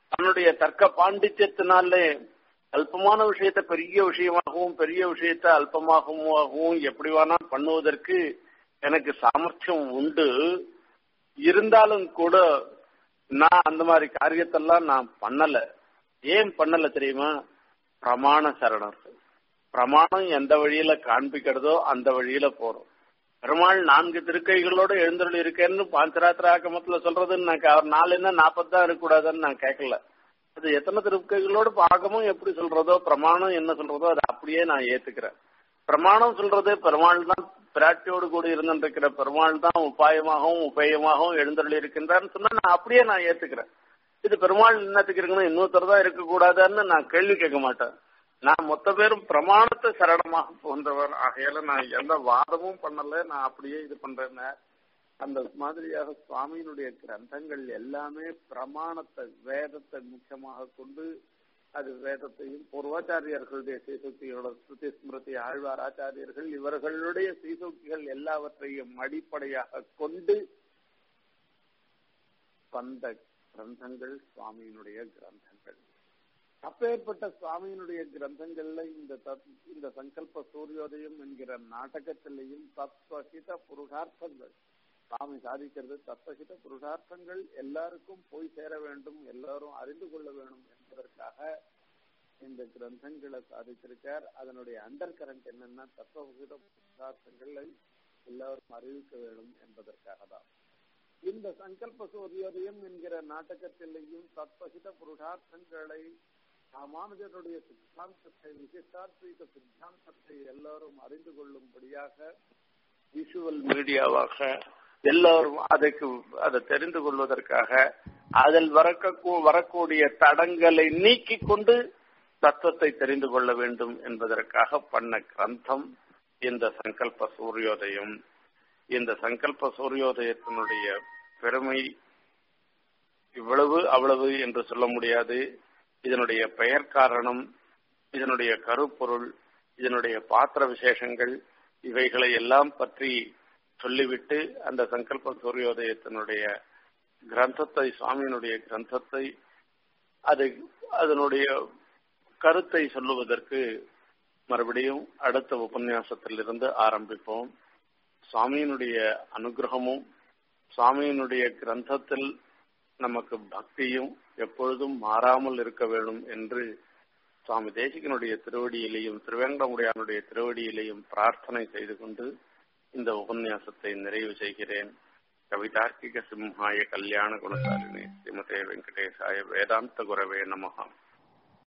தன்னுடைய தர்க்க பாண்டித்யத்தினாலே அல்பமான விஷயத்தை பெரிய விஷயமாகவும் பெரிய விஷயத்தை அல்பமாகவும் எப்படி வேணா பண்ணுவதற்கு எனக்கு சாமர்த்தியம் உண்டு இருந்தாலும் கூட நான் அந்த மாதிரி காரியத்தெல்லாம் நான் பண்ணல ஏன் பண்ணல தெரியுமா பிரமாண சரணர்கள் பிரமாணம் எந்த வழியில காண்பிக்கிறதோ அந்த வழியில போறோம் பெருமாள் நான்கு திருக்கைகளோட எழுந்தருள் இருக்கேன்னு பாஞ்சராத்திர ஆக்கமத்துல சொல்றதுன்னு நான் அவர் நாலு என்ன நாற்பது தான் இருக்கக்கூடாதுன்னு நான் கேட்கல அது எத்தனை திருக்கைகளோடு ஆகமும் எப்படி சொல்றதோ பிரமாணம் என்ன சொல்றதோ அதை அப்படியே நான் ஏத்துக்கிறேன் பிரமாணம் சொல்றது பெருமாள் தான் பிராட்டியோடு கூட இருந்திருக்கிற பெருமாள் தான் உபாயமாகவும் உபயமாகவும் எழுந்தருள் இருக்கின்றான்னு சொன்னா நான் அப்படியே நான் ஏத்துக்கிறேன் இது பெருமாள் என்னத்துக்கு இருக்கணும் இன்னொருத்தர் தான் இருக்கக்கூடாதுன்னு நான் கேள்வி கேட்க மாட்டேன் நான் மொத்த பேரும் பிரமாணத்தை சரணமாக போன்றவர் ஆகையால நான் எந்த வாதமும் பண்ணல நான் அப்படியே இது பண்றேன் அந்த மாதிரியாக சுவாமியினுடைய கிரந்தங்கள் எல்லாமே பிரமாணத்தை வேதத்தை முக்கியமாக கொண்டு அது வேதத்தையும் பூர்வாச்சாரியர்களுடைய சீசக்திகளோட ஸ்ருதி ஸ்மிருதி ஆழ்வார் ஆச்சாரியர்கள் இவர்களுடைய சீசக்திகள் எல்லாவற்றையும் அடிப்படையாக கொண்டு வந்த கிரந்தங்கள் சுவாமியினுடைய கிரந்தங்கள் அப்பேற்பட்ட சுவாமியினுடைய கிரந்தங்கள்ல இந்த இந்த சங்கல்ப சூரியோதயம் என்கிற நாடகத்திலையும் தத்வஹித புருஷார்த்தங்கள் சுவாமி சாதிக்கிறது தத்வஹித புருஷார்த்தங்கள் எல்லாருக்கும் போய் சேர வேண்டும் எல்லாரும் அறிந்து கொள்ள வேண்டும் என்பதற்காக இந்த கிரந்தங்களை சாதிச்சிருக்கார் அதனுடைய அண்டர் கரண்ட் என்னன்னா தத்துவகித புருஷார்த்தங்களை எல்லாரும் அறிவிக்க வேண்டும் என்பதற்காக தான் இந்த சங்கல்ப சூரியோதயம் என்கிற நாடகத்திலேயும் தத்வகித புருஷார்த்தங்களை ராமானுஜருடைய சித்தாந்தத்தை விசிஷ்டாத்வீக சித்தாந்தத்தை எல்லாரும் அறிந்து கொள்ளும்படியாக விஷுவல் மீடியாவாக எல்லாரும் அதுக்கு அதை தெரிந்து கொள்வதற்காக அதில் வரக்க வரக்கூடிய தடங்களை நீக்கி கொண்டு தத்துவத்தை தெரிந்து கொள்ள வேண்டும் என்பதற்காக பண்ண கிரந்தம் இந்த சங்கல்ப சூரியோதயம் இந்த சங்கல்ப சூரியோதயத்தினுடைய பெருமை இவ்வளவு அவ்வளவு என்று சொல்ல முடியாது இதனுடைய பெயர் காரணம் இதனுடைய கருப்பொருள் இதனுடைய பாத்திர விசேஷங்கள் இவைகளை எல்லாம் பற்றி சொல்லிவிட்டு அந்த சங்கல்ப சூரியோதயத்தினுடைய கிரந்தத்தை சுவாமியினுடைய கிரந்தத்தை அது அதனுடைய கருத்தை சொல்லுவதற்கு மறுபடியும் அடுத்த உபன்யாசத்திலிருந்து ஆரம்பிப்போம் சுவாமியினுடைய அனுகிரகமும் சுவாமியினுடைய கிரந்தத்தில் நமக்கு பக்தியும் எப்பொழுதும் மாறாமல் இருக்க வேண்டும் என்று சுவாமி தேசிகனுடைய திருவடியிலையும் திருவேங்கடமுடையானுடைய திருவடியிலையும் பிரார்த்தனை செய்து கொண்டு இந்த உபன்யாசத்தை நிறைவு செய்கிறேன் கவிதார்க்கிக சிம்ஹாய கல்யாண குணசாலினி ஸ்ரீமதே வெங்கடேசாய வேதாந்த குரவே நமகாம்